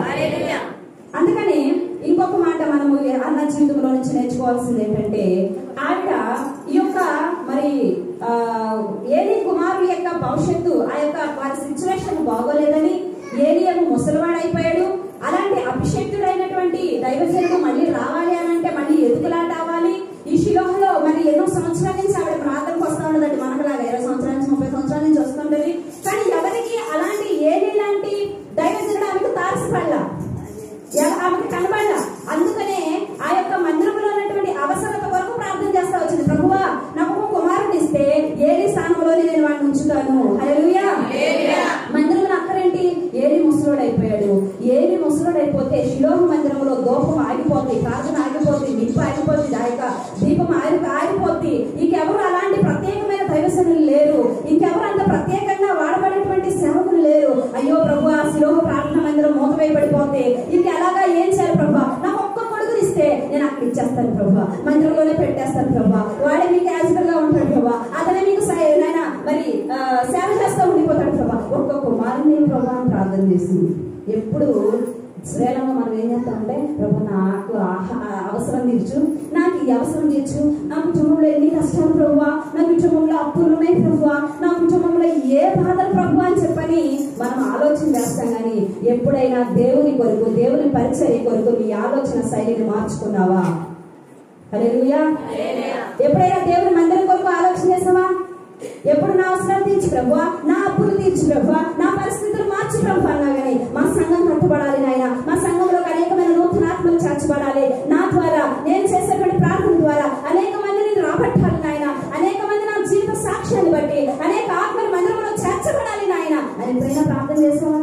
Speaker 1: అందుకని ఇంకొక మాట మనము అన్న జీవితంలో నుంచి నేర్చుకోవాల్సింది ఏంటంటే ఆవిడ ఈ యొక్క మరి ఆ, ఏలి కుమారుల యొక్క భవిష్యత్తు ఆ యొక్క వారి సిచ్యువేషన్ బాగోలేదని ఏలియము ముసలివాడైపోయాడు అలాంటి అభిషక్తుడైనటువంటి దైవజనుడు మళ్ళీ రావాలి అని అంటే మళ్ళీ ఎదుగులాట అవ్వాలి ఈ శిలోహలో మరి ఎన్నో సంవత్సరాల నుంచి ఆవిడ ప్రార్థనకు వస్తా ఉండదండి మనకులాగా ఇరవై సంవత్సరాల నుంచి ముప్పై సంవత్సరాల నుంచి వస్తుంటది కానీ ఎవరికి అలాంటి ఏలి లాంటి దైవజనుడు ఆమెకు తారసపడలా ఎవ- ఆమెకు కనబడాల అందుకనే ఆ యొక్క మందిరంలో ఉన్నటువంటి అవసరత కొరకు ప్రార్థన చేస్తా వచ్చింది ప్రభువా నాకు ఒక కుమారుని ఇస్తే ఏలి స్థానంలోనే నేను వాడిని ఉంచుతాను హల్లెలూయా మందిరంలో అక్కరేంటి ఏలి ముసలోడు అయిపోయాడు ఏలి ముసలోడు అయిపోతే శిలోహ మందిరంలో దోపం ఆగిపోతుంది ప్రార్థన ఆగిపోతుంది నిప్పు ఆగిపోతుంది ఆ యొక్క దీపం ఆగి ఆగిపోతుంది ఇంకెవరు అలాంటి ప్రత్యేకమైన దైవసనులు లేరు ఇంకెవరు అంత ప్రత్యేకంగా వాడబడేటువంటి సేవకులు లేరు అయ్యో ప్రభు ఆ శిలోహ ప్రార్థన మందిరం మూతవేయబడిపోతే ఇంక ఎలాగా ఏం చేయాలి ప్రభా నాకు ఒక్క కొడుకుని ఇస్తే నేను అక్కడ ఇచ్చేస్తాను ప్రభా మందిరంలోనే పెట్టేస్తాను ప్రభా వాడే మీకు యాజకుడు గా ఉంటాడు ప్రభా అతనే మీకు సై- నాయన మరి ఆ, సేవ చేస్తూ ఉండిపోతాడు ప్రభా ఒక్క కుమారుని ప్రభా అని ప్రార్థన చేసింది ఎప్పుడు శ్రేలంగా మనం ఏం చేస్తామంటే ప్రభు నాకు ఆహ- అవసరం తీర్చు నాకు ఈ అవసరం తీర్చు నా కుటుంబంలో ఎన్ని కష్టాలు ప్రభువా నా కుటుంబంలో అప్పులు ఉన్నాయి ప్రభువా నా కుటుంబంలో ఏ బాధలు ప్రభు అని చెప్పని మనం ఆలోచన చేస్తాం కానీ ఎప్పుడైనా దేవుని కొరకు దేవుని పరిచర్య కొరకు నీ ఆలోచన శైలిని మార్చుకున్నావా హల్లెలూయా ఎప్పుడైనా దేవుని మందిరం కొరకు ఆలోచన చేసావా ఎప్పుడు నా అవసరాలు తీర్చు ప్రభువా నా అప్పులు తీర్చు ప్రభువా నా పరిస్థితులు మార్చు ప్రభు అన్నా కానీ మా సంఘం కట్టుబడాలి నాయన మా సంఘంలో అనేకమైన నూతన ఆత్మలు చేర్చబడాలి నా ద్వారా నేను చేసేటువంటి ప్రార్థన ద్వారా అనేక మందిని రాబట్టాలి నాయన అనేక మంది నా జీవిత సాక్ష్యాన్ని బట్టి అనేక ఆత్మలు మందిరంలో చేర్చబడాలి నాయన అని ఎప్పుడైనా ప్రార్థన చేసావా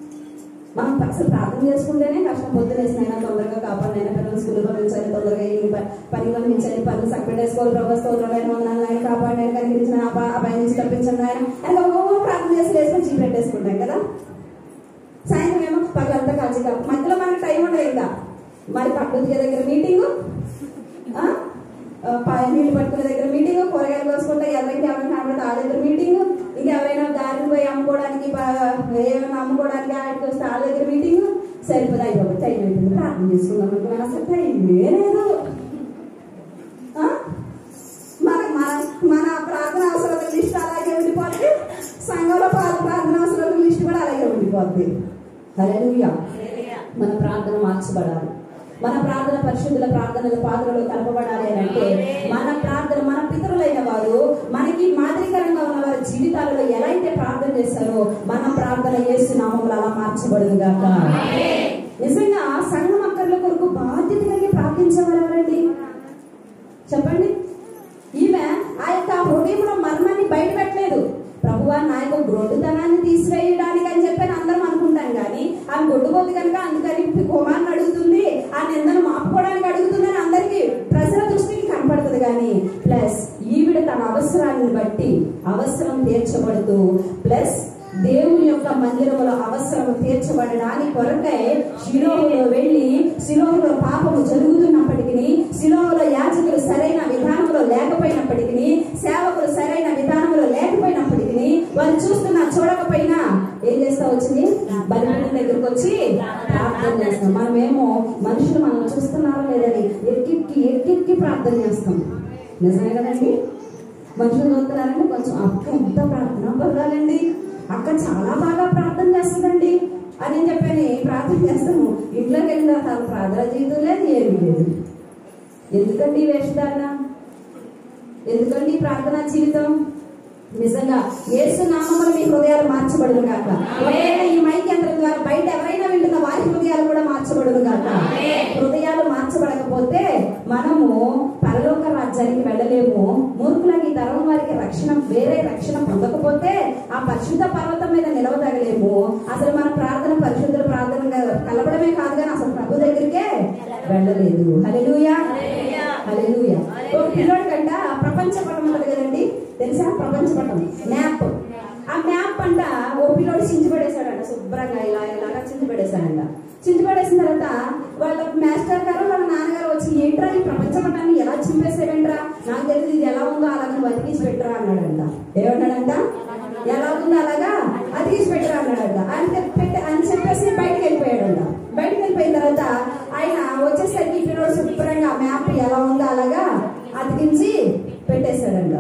Speaker 1: మనం అసలు ప్రార్థన చేసుకుంటేనే కష్టం పొద్దునేసినైనా తొందరగా కాపాడినైనా పిల్లలు స్కూల్ పంపించాలి తొందరగా ఈ ప- పని పంపించాలి పనులు సక్పెట్టేసుకోవాలి ప్రభావ స్తోత్రమైన వందనాలు ఆయన కాపాడిన కనిపించిన ఆ ప- ఆ పని నుంచి తప్పించండి ఆయన అని ఒక్కొక్క ప్రార్థన చేసి వేసుకొని చీ పెట్టేసుకుంటాం కదా సాయంత్రం ఏమో పగలంతా కాల్చి కాపు మధ్యలో మనకు టైం ఉండదు ఇంకా మరి పట్టుకే దగ్గర మీటింగు ఆ? ఆ, ప- నీళ్ళు పట్టుకునే దగ్గర మీటింగ్ కూరగాయలు కోసుకుంటే ఎవరికి ఎవరైనా కనబడితే ఆ దగ్గర మీటింగ్ ఇంకా ఎవరైనా దారిని పోయి అమ్ముకోవడానికి ప- ఏమైనా అమ్ముకోవడానికి ఆడికి వస్తే ఆ దగ్గర మీటింగ్ సరిపోదు అయిపోతుంది టైం అయిపోయింది ప్రార్థన చేసుకుందాం అనుకున్నాను అసలు టైమే లేదు ఆ? మన మన మన ప్రార్థన అవసరాల లిస్ట్ అలాగే ఉండిపోద్ది సంఘంలో ప్రా- ప్రార్థన అవసరాల లిస్ట్ కూడా అలాగే ఉండిపోద్ది హల్లెలూయా మన ప్రార్థన మార్చబడాలి మన ప్రార్థన పరిశుద్ధుల ప్రార్థనల పాత్రలో కలపబడాలి అని అంటే మన ప్రార్థన మన పితరులైన వారు మనకి మాదిరికరంగా ఉన్న వారి జీవితాలలో ఎలా అయితే ప్రార్థన చేస్తారో మన ప్రార్థన చేసి నామంలో అలా మార్చబడును గాక నిజంగా సంఘం అక్కర్ల కొరకు బాధ్యత కలిగి ప్రార్థించేవారు ఎవరండి చెప్పండి ఈమె ఆ యొక్క హృదయంలో మర్మాన్ని బయట పెట్టలేదు ప్రభువా నా యొక్క గొడ్డుతనాన్ని తీసివేయడానికి అని చెప్పని అందరం అనుకుంటాం కానీ ఆమె గొడ్డుపోతుంది కనుక అందుకని కుమార్ని అడుగుతుంది ఆ నిందను మాపుకోవడానికి అడుగుతుందని అందరికి ప్రజల దృష్టికి కనపడుతుంది కానీ ప్లస్ ఈవిడ తన అవసరాన్ని వారిని బట్టి అవసరం తీర్చబడుతూ ప్లస్ దేవుని యొక్క మందిరములో అవసరం తీర్చబడడానికి కొరకై శిలోహులో వెళ్ళి శిలోహులో పాపము జరుగుతున్నప్పటికీ శిలోహులో యాజకులు సరైన విధానంలో లేకపోయినప్పటికీ సేవకులు సరైన విధానంలో లేకపోయినప్పటికీ వారు చూస్తున్నా చూడకపోయినా ఏం చేస్తా వచ్చింది బలిపీఠం దగ్గరకు వచ్చి ప్రార్థన చేస్తాం మనమేమో మనుషులు మనం చూస్తున్నారో లేదని ఎక్కెక్కి ఎక్కెక్కి ప్రార్థన చేస్తాం నిజమే కదండి మనుషులు చూస్తున్నారంటే కొంచెం అక్క ఎంత ప్రార్థన పర్వాలండి అక్క చాలా బాగా ప్రార్థన చేస్తుందండి అని నేను చెప్పాను ప్రార్థన చేస్తాము ఇంట్లోకి వెళ్ళిన తర్వాత ప్రార్థన జీవితం లేదు ఏమీ లేదు ఎందుకండి ఈ వేషధారణ ఎందుకండి ఈ ప్రార్థనా జీవితం నిజంగా యేసు నామములో మీ హృదయాలు మార్చబడును గాక ఒకవేళ ఈ మైక్ యంత్రం ద్వారా బయట ఎవరైనా వింటున్న వారి హృదయాలు కూడా మార్చబడును గాక హృదయాలు మార్చబడకపోతే మనము పరలోక రాజ్యానికి వెళ్ళలేము మూర్ఖులకి ఈ తరం వారికి రక్షణ వేరే రక్షణ పొందకపోతే ఆ పరిశుద్ధ పర్వతం మీద నిలవదగలేము అసలు మన ప్రార్థన పరిశుద్ధుల ప్రార్థన కలపడమే కాదు కానీ అసలు ప్రభు దగ్గరికే వెళ్ళలేదు హల్లెలూయా హల్లెలూయా ఓ పిల్లోడి కంట ప్రపంచ పటం ఉంటది కదండి తెలుసా ప్రపంచ పటం మ్యాప్ ఆ మ్యాప్ అంట ఓ పిల్లోడు చించి పడేశాడంట శుభ్రంగా ఇలా ఇలాగా చించి పడేశాడంట చించి పడేసిన తర్వాత వాళ్ళ మాస్టర్ గారు వాళ్ళ నాన్నగారు వచ్చి ఏంట్రా ఈ ప్రపంచ పటాన్ని ఎలా చింపేసేవేంట్రా నాకు తెలియదు ఇది ఎలా ఉందో అలాగే నువ్వు అతికించి పెట్టరా అన్నాడంట ఏమన్నాడంట ఎలా ఉందో అలాగా అతికించి పెట్టరా అన్నాడంట అంటే పెట్టి అని చెప్పేసి బయటకు వెళ్ళిపోయాడంట బయటకు వెళ్ళిపోయిన తర్వాత ఆయన వచ్చేసరికి పిల్లడు శుభ్రంగా మ్యాప్ ఎలా ఉందో అలాగా అతికించి పెట్టేశాడంట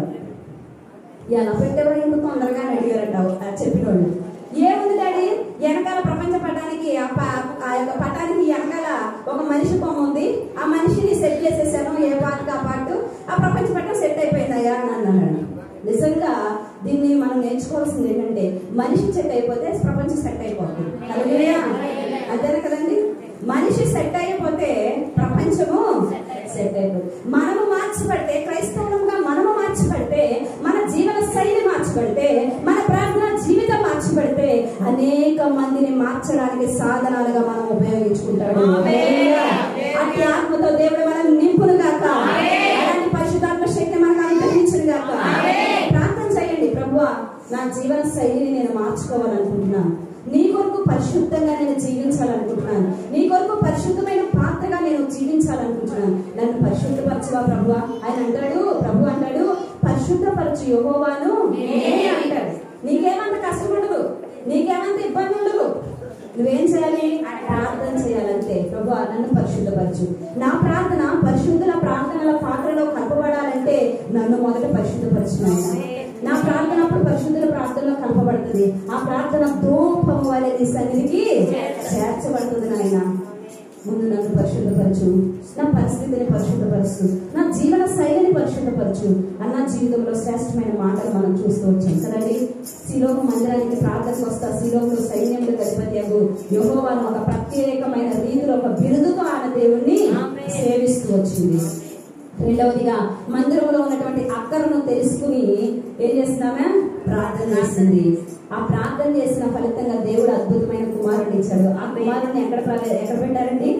Speaker 1: ఎలా పెట్టావో ఇంత తొందరగా అని అడిగారంట ఆ చెప్పినోళ్ళు ఏముంది డాడీ వెనకాల ప్రపంచ పటానికి ఆ ప- ఆ యొక్క పటానికి వెనకాల ఒక మనిషి బొమ్మ ఉంది ఆ మనిషిని సెట్ చేసేసాను ఏ పార్ట్ ఆ పార్ట్ ఆ ప్రపంచ పటం సెట్ అయిపోయిందయ్యా అని అన్నాడు నిజంగా దీన్ని మనం నేర్చుకోవాల్సింది ఏంటంటే మనిషి సెట్ అయిపోతే ప్రపంచం సెట్ అయిపోతుంది హల్లెలూయా. అంతేనా కదండి మనిషి సెట్ అయిపోతే ప్రపంచము సెట్ అయిపోతుంది మనము మార్చబడితే క్రైస్తవులుగా మనము మార్చబడితే మన జీవన శైలి మార్చబడితే మన ప్రార్థన జీవితం మార్చబడితే అనేక మందిని మార్చడానికి సాధనాలుగా మనం ఉపయోగించుకుంటాడు హల్లెలూయా. అట్టి ఆత్మతో దేవుడు మనం నింపును గాక అలాంటి పరిశుద్ధాత్మ శక్తి మనకు అనుగ్రహించును గాక ప్రార్థన చేయండి ప్రభువా నా జీవన శైలిని నేను మార్చుకోవాలనుకుంటున్నాను నీ కొరకు పరిశుద్ధంగా నేను జీవించాలనుకుంటున్నాను నీ కొరకు పరిశుద్ధమైన పాత్రగా నేను జీవించాలనుకుంటున్నాను నన్ను పరిశుద్ధపరచువా ప్రభు ఆయన అంటాడు ప్రభు అంటాడు పరిశుద్ధపరచు యోగోవాను నేనే అంటాడు నీకేమంత కష్టం ఉండదు నీకేమంత ఇబ్బంది ఉండదు నువ్వేం చేయాలి ప్రార్థన చేయాలంటే ప్రభు నన్ను పరిశుద్ధపరచు నా ప్రార్థన పరిశుద్ధుల ప్రార్థనల పాత్రలో కలపబడాలంటే నన్ను మొదట పరిశుద్ధపరచు నాయనా. నా ప్రార్థన అప్పుడు పరిశుద్ధుల ప్రార్థనలో కలపబడుతుంది ఆ ప్రార్థన ధూపము వలె నీ సన్నిధికి చేర్చబడుతుంది నాయన ముందు నన్ను పరిశుద్ధపరచు నా పరిస్థితిని పరిశుద్ధపరచు నా జీవన శైలిని పరిశుద్ధపరచు అన్న జీవితంలో శ్రేష్టమైన మాటలు మనం చూస్తూ వచ్చాం కదండి శిలోక మందిరానికి ప్రార్థనకు వస్తా శిలోకులు సైన్యంలో గణపతి యహోవాను ఒక ప్రత్యేకమైన రీతిలో ఒక బిరుదుతో ఆయన దేవుణ్ణి సేవిస్తూ వచ్చింది రెండవదిగా మందిరంలో ఉన్నటువంటి అక్కరను తెలుసుకుని ఏం చేస్తున్నామే ప్రార్థన చేస్తుంది ఆ ప్రార్థన చేసిన ఫలితంగా దేవుడు అద్భుతమైన కుమారుని ఇచ్చాడు ఆ కుమారుని ఎక్కడ ప్రా- ఎక్కడ పెట్టారండి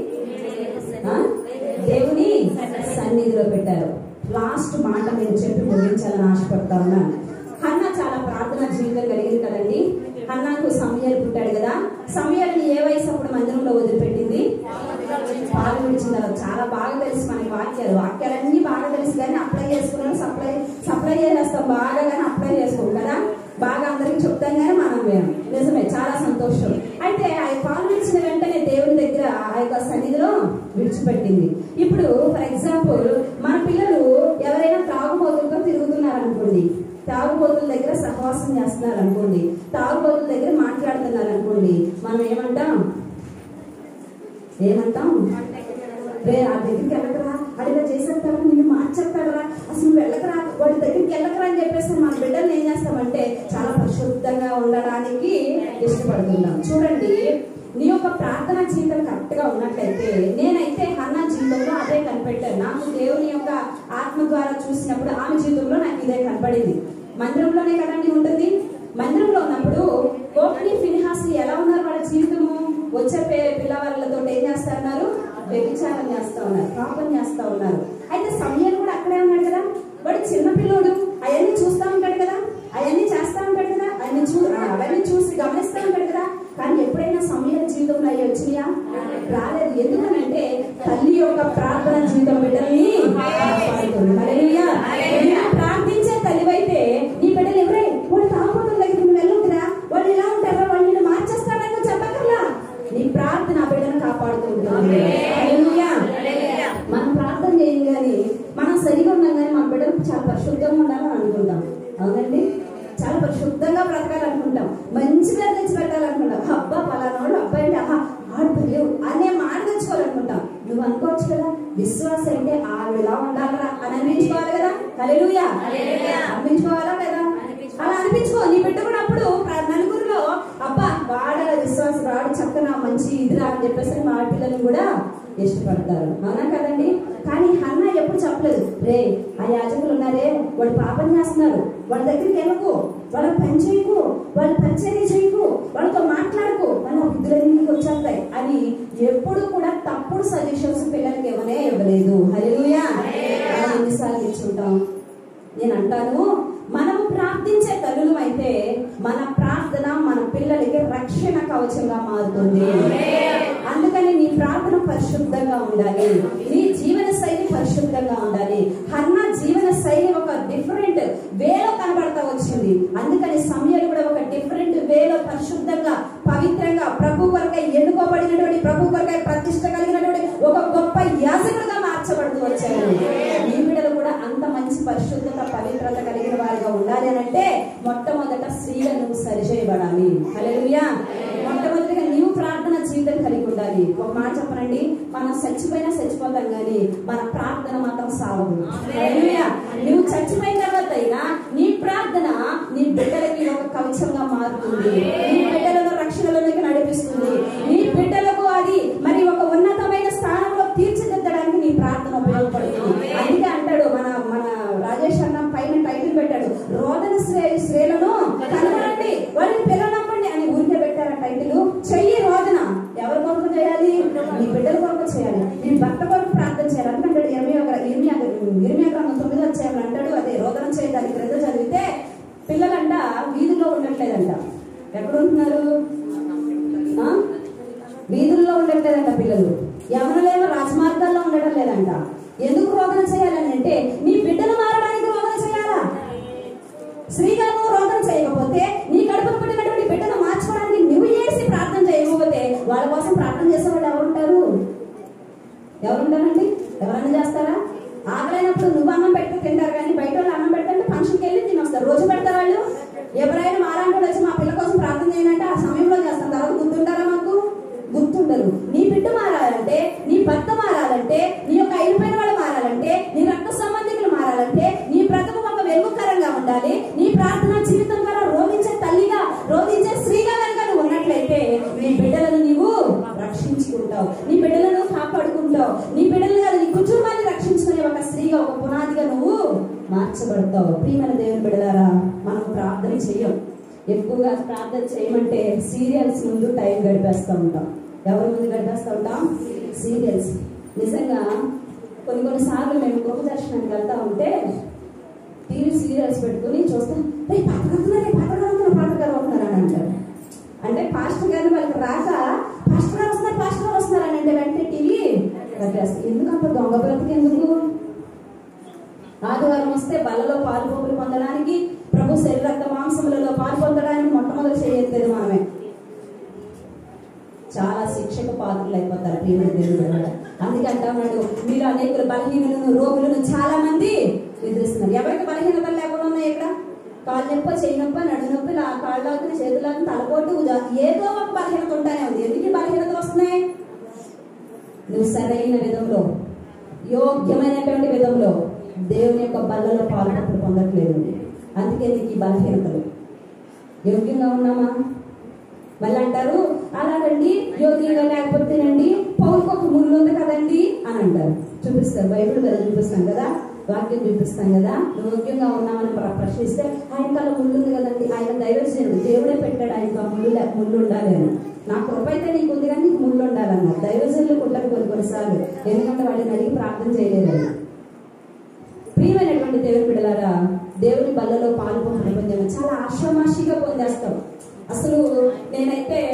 Speaker 1: ఆ? దేవుని సన్నిధిలో పెట్టారు లాస్ట్ మాట మీరు చెప్పి ముగించాలని ఆశపడతా ఉన్నాను హన్న చాలా ప్రార్థన జీవితం కలిగింది కదండి హన్నాకు సమయాలు పుట్టాడు కదా సమయాన్ని ఏ వయసు అప్పుడు మందిరంలో వదిలిపెట్టింది పాలు విడిచిన తర్వాత చాలా బాగా తెలుసు మనకి వాక్యాలు వాక్యాలన్నీ బాగా తెలుసు కానీ అప్లై చేసుకున్నాం సప్లై సప్లై చేసేస్తాం బాగా కానీ అప్లై చేసుకోం కదా బాగా అందరికి చెప్తాం కానీ మనం వేయం నిజమే చాలా సంతోషం అయితే ఆ పాలు విడిచిన వెంటనే దేవుని దగ్గర ఆ యొక్క సన్నిధిలో విడిచిపెట్టింది ఇప్పుడు ఫర్ ఎగ్జాంపుల్ మన పిల్లలు ఎవరైనా తాగుబోతులతో తిరుగుతున్నారు అనుకోండి తాగుబోతుల దగ్గర సహవాసం చేస్తున్నారు అనుకోండి తాగుబోతుల దగ్గర మాట్లాడుతున్నారు అనుకోండి మనం ఏమంటాం ఏమంటాం రే ఆ దగ్గరికి వెళ్ళకరా అడిగా చేసేస్తారా నిన్ను మార్చేస్తాడరా అసలు నువ్వు వెళ్ళకరా వాడి దగ్గరికి వెళ్ళకరా అని చెప్పేసి మన బిడ్డలు ఏం చేస్తామంటే చాలా పరిశుద్ధంగా ఉండడానికి ఇష్టపడుతున్నాం చూడండి నీ యొక్క ప్రార్థన జీవితం కరెక్ట్ గా ఉన్నట్లయితే నేనైతే హన్నా జీవితంలో అదే కనిపెట్టాను నాకు దేవుని యొక్క ఆత్మ ద్వారా చూసినప్పుడు ఆమె జీవితంలో నాకు ఇదే కనపడింది మందిరంలోనే కదండి ఉంటుంది మందిరంలో ఉన్నప్పుడు కోపని ఫినిహాస్ ఎలా ఉన్నారు వాళ్ళ జీవితము వచ్చే పే- పిల్లవాళ్ళతో ఏం చేస్తున్నారు వ్యభిచారం చేస్తా ఉన్నారు పాపం చేస్తా ఉన్నారు అయితే సమయాలు కూడా అక్కడే ఉన్నాడు కదా వాడు చిన్న పిల్లోడు అవన్నీ చూస్తా ఉంటాడు అయ్యి వచ్చినాయా రాలేదు ఎందుకనంటే తల్లి యొక్క ప్రార్థన జీవితం బిడ్డల్ని కాపాడుతుంది. హల్లెలూయా. నీవు ప్రార్థించే తల్లివైతే నీ బిడ్డలు ఎవరే వాడు తాగుబోతుల దగ్గరికి నువ్వు వెళ్ళొద్దురా వాళ్ళు ఇలా ఉంటారా వాళ్ళు నిన్ను మార్చేస్తారని నువ్వు చెప్పగలరా నీ ప్రార్థన ఆ బిడ్డను కాపాడుతూ ఉంటుంది హల్లెలూయా. మనం ప్రార్థన చేయం కానీ మనం సరిగా ఉన్నాం కానీ మన బిడ్డలు చాలా పరిశుద్ధంగా ఉండాలని అనుకుంటాం అవునండి చాలా పరిశుద్ధంగా బ్రతకాలనుకుంటాం మంచిగా తెచ్చి పెట్టాలనుకుంటాం అబ్బా పలానాడు అబ్బాయి అంటే ఆహా ఆడు తెలియవు అనే మాట తెచ్చుకోవాలనుకుంటాం నువ్వు అనుకోవచ్చు కదా విశ్వాసం అంటే ఆవిడ ఇలా ఉండాలరా అని అనిపించుకోవాలి కదా హల్లెలూయా అనిపించుకోవాలా కదా అలా అనిపించుకో నీ బిడ్డ కూడా అప్పుడు ప్ర- నలుగురిలో అబ్బా వాడ విశ్వాసం వాడు చక్కన మంచి ఇదిరా అని చెప్పేసి మా పిల్లల్ని కూడా ఇష్టపడతారు అవునా కదండి కానీ హన్న ఎప్పుడు చెప్పలేదు రే ఆ యాజకులు ఉన్నారే వాళ్ళు పాపం చేస్తున్నారు వాళ్ళ దగ్గరికి వెళ్ళకు వాళ్ళకి పని చేయకు వాళ్ళ పరిచర్య చేయకు వాళ్ళతో మాట్లాడకు వాళ్ళ బుద్ధులన్నీ నీకు వచ్చేస్తాయి అని ఎప్పుడు కూడా తప్పుడు సజెషన్స్ పిల్లలకి ఇవ్వనే ఇవ్వలేదు హల్లెలూయా మనం ఎన్నిసార్లు ఇచ్చుంటాం నేను అంటాను మనము ప్రార్థించే తల్లులు అయితే మన ప్రార్థన మన పిల్లలకి రక్షణ కవచంగా మారుతుంది అందుకని నీ ప్రార్థన పరిశుద్ధంగా ఉండాలి నీ జీవన శైలి పరిశుద్ధంగా ఉండాలి హన్న జీవన శైలి ఒక డిఫరెంట్ వేలో కనబడతా వచ్చింది అందుకని సమయాలు కూడా ఒక డిఫరెంట్ వేలో పరిశుద్ధంగా పవిత్రంగా ప్రభు కొరకై ఎన్నుకోబడినటువంటి ప్రభు కొరకై ప్రతిష్ట కలిగినటువంటి ఒక గొప్ప యాజకుడుగా మార్చబడుతూ వచ్చారు ఈ బిడ్డలు కూడా అంత మంచి పరిశుద్ధత పవిత్రత కలిగిన వారిగా ఉండాలి అని అంటే మొట్టమొదట స్త్రీలను సరిచేయబడాలి హల్లెలూయా మొట్టమొదటిగా నీవు ప్రార్థన జీవితం కలిగి ఉండాలి ఒక మాట చెప్పనండి మనం చచ్చిపోయినా చచ్చిపోతాం కానీ మన ప్రార్థన మాత్రం సావదు హల్లెలూయా నువ్వు చచ్చిపోయిన తర్వాత అయినా నీ ప్రార్థన నీ బిడ్డలకి ఒక కవచంగా మారుతుంది నీ బిడ్డలను రక్షణలోనికి నడిపిస్తుంది నీ బిడ్డలకు అది మరి ఒక ఉన్నతమైన స్థానంలో తీర్చిదిద్దడానికి నీ ప్రార్థన ఉపయోగపడుతుంది అందుకే అంటాడు మన మన రాజేష్ అన్న పైన టైటిల్ పెట్టాడు రోదన శ్రే శ్రేలను కనబడండి వాళ్ళని పిల్లనవ్వండి అని ఊరికే పెట్టారు ఆ టైటిల్ చెయ్యి రోదన ఎవరి కొరకు చేయాలి నీ బిడ్డల కొరకు చేయాలి నీ భర్త కొరకు ప్రార్థన చేయాలి అంటాడు ఇరవై ఒక ఇరవై ఇరవై గ్రంథం తొమ్మిది వచ్చాయని అంటాడు అదే రోదన చేయడానికి క్రింద చదివితే పిల్లలంట వీధిలో ఉండట్లేదంట ఎక్కడ ఉంటున్నారు ఆ? వీధుల్లో ఉండట్లేదంట పిల్లలు ఎవరిలేమో రాజమార్గాల్లో ఉండడం లేదంట ఎందుకు రోదన చేయాలని అంటే నీ బిడ్డలు మారడానికి రోదన చేయాలా స్త్రీగా నువ్వు రోదన చేయకపోతే నీ కడుపును పుట్టినటువంటి బిడ్డను మార్చుకోవడానికి నువ్వు చేసి ప్రార్థన చేయకపోతే వాళ్ళ కోసం ప్రార్థన చేసే వాళ్ళు ఎవరుంటారు ఎవరుంటారండి ఎవరన్నా చేస్తారా ఆకలైనప్పుడు నువ్వు అన్నం పెట్టి తింటారు కానీ బయట వాళ్ళు అన్నం పెట్టంటే ఫంక్షన్కి వెళ్ళి తినొస్తారు రోజు పెడతారు వాళ్ళు ఎవరైనా మాలాంటి వచ్చి మా పిల్ల కోసం ప్రార్థన చేయాలంటే ఆ సమయంలో చేస్తాం తర్వాత గుర్తుంటారా మాకు గుర్తుండరు నీ బిడ్డ మారాలంటే నీ భర్త మారాలంటే నీ యొక్క అయిపోయిన వాళ్ళు మారాలంటే నీ రక్త సంబంధికులు మారాలంటే నీ బ్రతుకు ఒక వెలుగుకరంగా ఉండాలి నీ ప్రార్థన జీవితం ద్వారా రోధించే తల్లిగా రోధించే స్త్రీగా కనుక నువ్వు ఉన్నట్లయితే నీ బిడ్డలను నీవు రక్షించుకుంటావు నీ బిడ్డలను కాపాడుకుంటావు నీ బిడ్డలను కాదు నీ కుటుంబాన్ని రక్షించుకునే ఒక స్త్రీగా ఒక పునాదిగా నువ్వు మార్చబడతావు ప్రియమైన దేవుని బిడ్డలారా మనం ప్రార్థన చెయ్యం ఎక్కువగా ప్రార్థన చేయమంటే సీరియల్స్ ముందు టైం గడిపేస్తూ ఉంటాం ఎవరి ముందు గడిపేస్తూ ఉంటాం సీరియల్స్ నిజంగా కొన్ని కొన్ని సార్లు మేము గృహ దర్శనానికి వెళ్తా ఉంటే టీవీ సీరియల్స్ పెట్టుకుని చూస్తాం రే పాట కడుతున్నారు రే పాట కడుతున్నారు పాట కడుతున్నారు అని అంటారు అంటే పాస్టర్ గారు వాళ్ళకి రాక పాస్టర్ గారు వస్తున్నారు పాస్టర్ గారు వస్తున్నారు అని అంటే వెంటనే టీవీ కట్టేస్తారు ఎందుకు అంత దొంగ బ్రతికి ఎందుకు ఆదివారం వస్తే బల్లలో పాలు పోపులు పొందడానికి ప్రభు శరీర రక్త మాంసములలో పాలు పొందడానికి మొట్టమొదటి చేయలేదు మనమే చాలా శిక్షకు పాత్రలు అయిపోతారు ప్రియమైన దేవుడు బిడ్డలారా. అందుకే అంటున్నాడు మీరు అనేకులు బలహీనులను రోగులను చాలా మంది ఎదురుస్తున్నారు ఎవరికి బలహీనతలు లేకుండా ఉన్నాయి ఇక్కడ కాళ్ళు నొప్పి చేయి నొప్పి నడు నొప్పి ఆ కాళ్ళకి చేతులకు తలపోటు ఉజా- ఏదో ఒక బలహీనత ఉంటానే ఉంది ఎందుకు ఈ బలహీనతలు వస్తున్నాయి నువ్వు సరైన విధంలో యోగ్యమైనటువంటి విధంలో దేవుని యొక్క బల్లలో పాల్గొనలు పొందట్లేదు అందుకే నీకు ఈ బలహీనతలు యోగ్యంగా ఉన్నామా మళ్ళీ అంటారు అలాగండి యోగ్యంగా లేకపోతేనండి పౌరుకు ఒక ముళ్ళు ఉంది కదండి అని అంటారు చూపిస్తారు బైబిల్ కదా చూపిస్తాం కదా వాక్యం చూపిస్తాం కదా నువ్వు యోగ్యంగా ఉన్నామని ప్ర- ప్రశ్నిస్తే ఆయన కళ్ళ ముళ్ళు ఉంది కదండి ఆయన దైవజనుడు దేవుడే పెట్టాడు ఆయనకు ఆ ముళ్ళు లే- ముళ్ళు ఉండాలి అని నా కృప అయితే నీకు ఉంది కానీ నీకు ముళ్ళు ఉండాలన్నారు దైవజనులకు ఉంటారు కొన్ని కొన్నిసార్లు ఎందుకంటే వాళ్ళని అడిగి ప్రార్థన చేయలేదని ప్రియమైనటువంటి దేవుని బిడ్డలారా దేవుని బల్లలో పాలు పొందడం చాలా ఆషామాషిగా పొందేస్తాం అసలు నేనైతే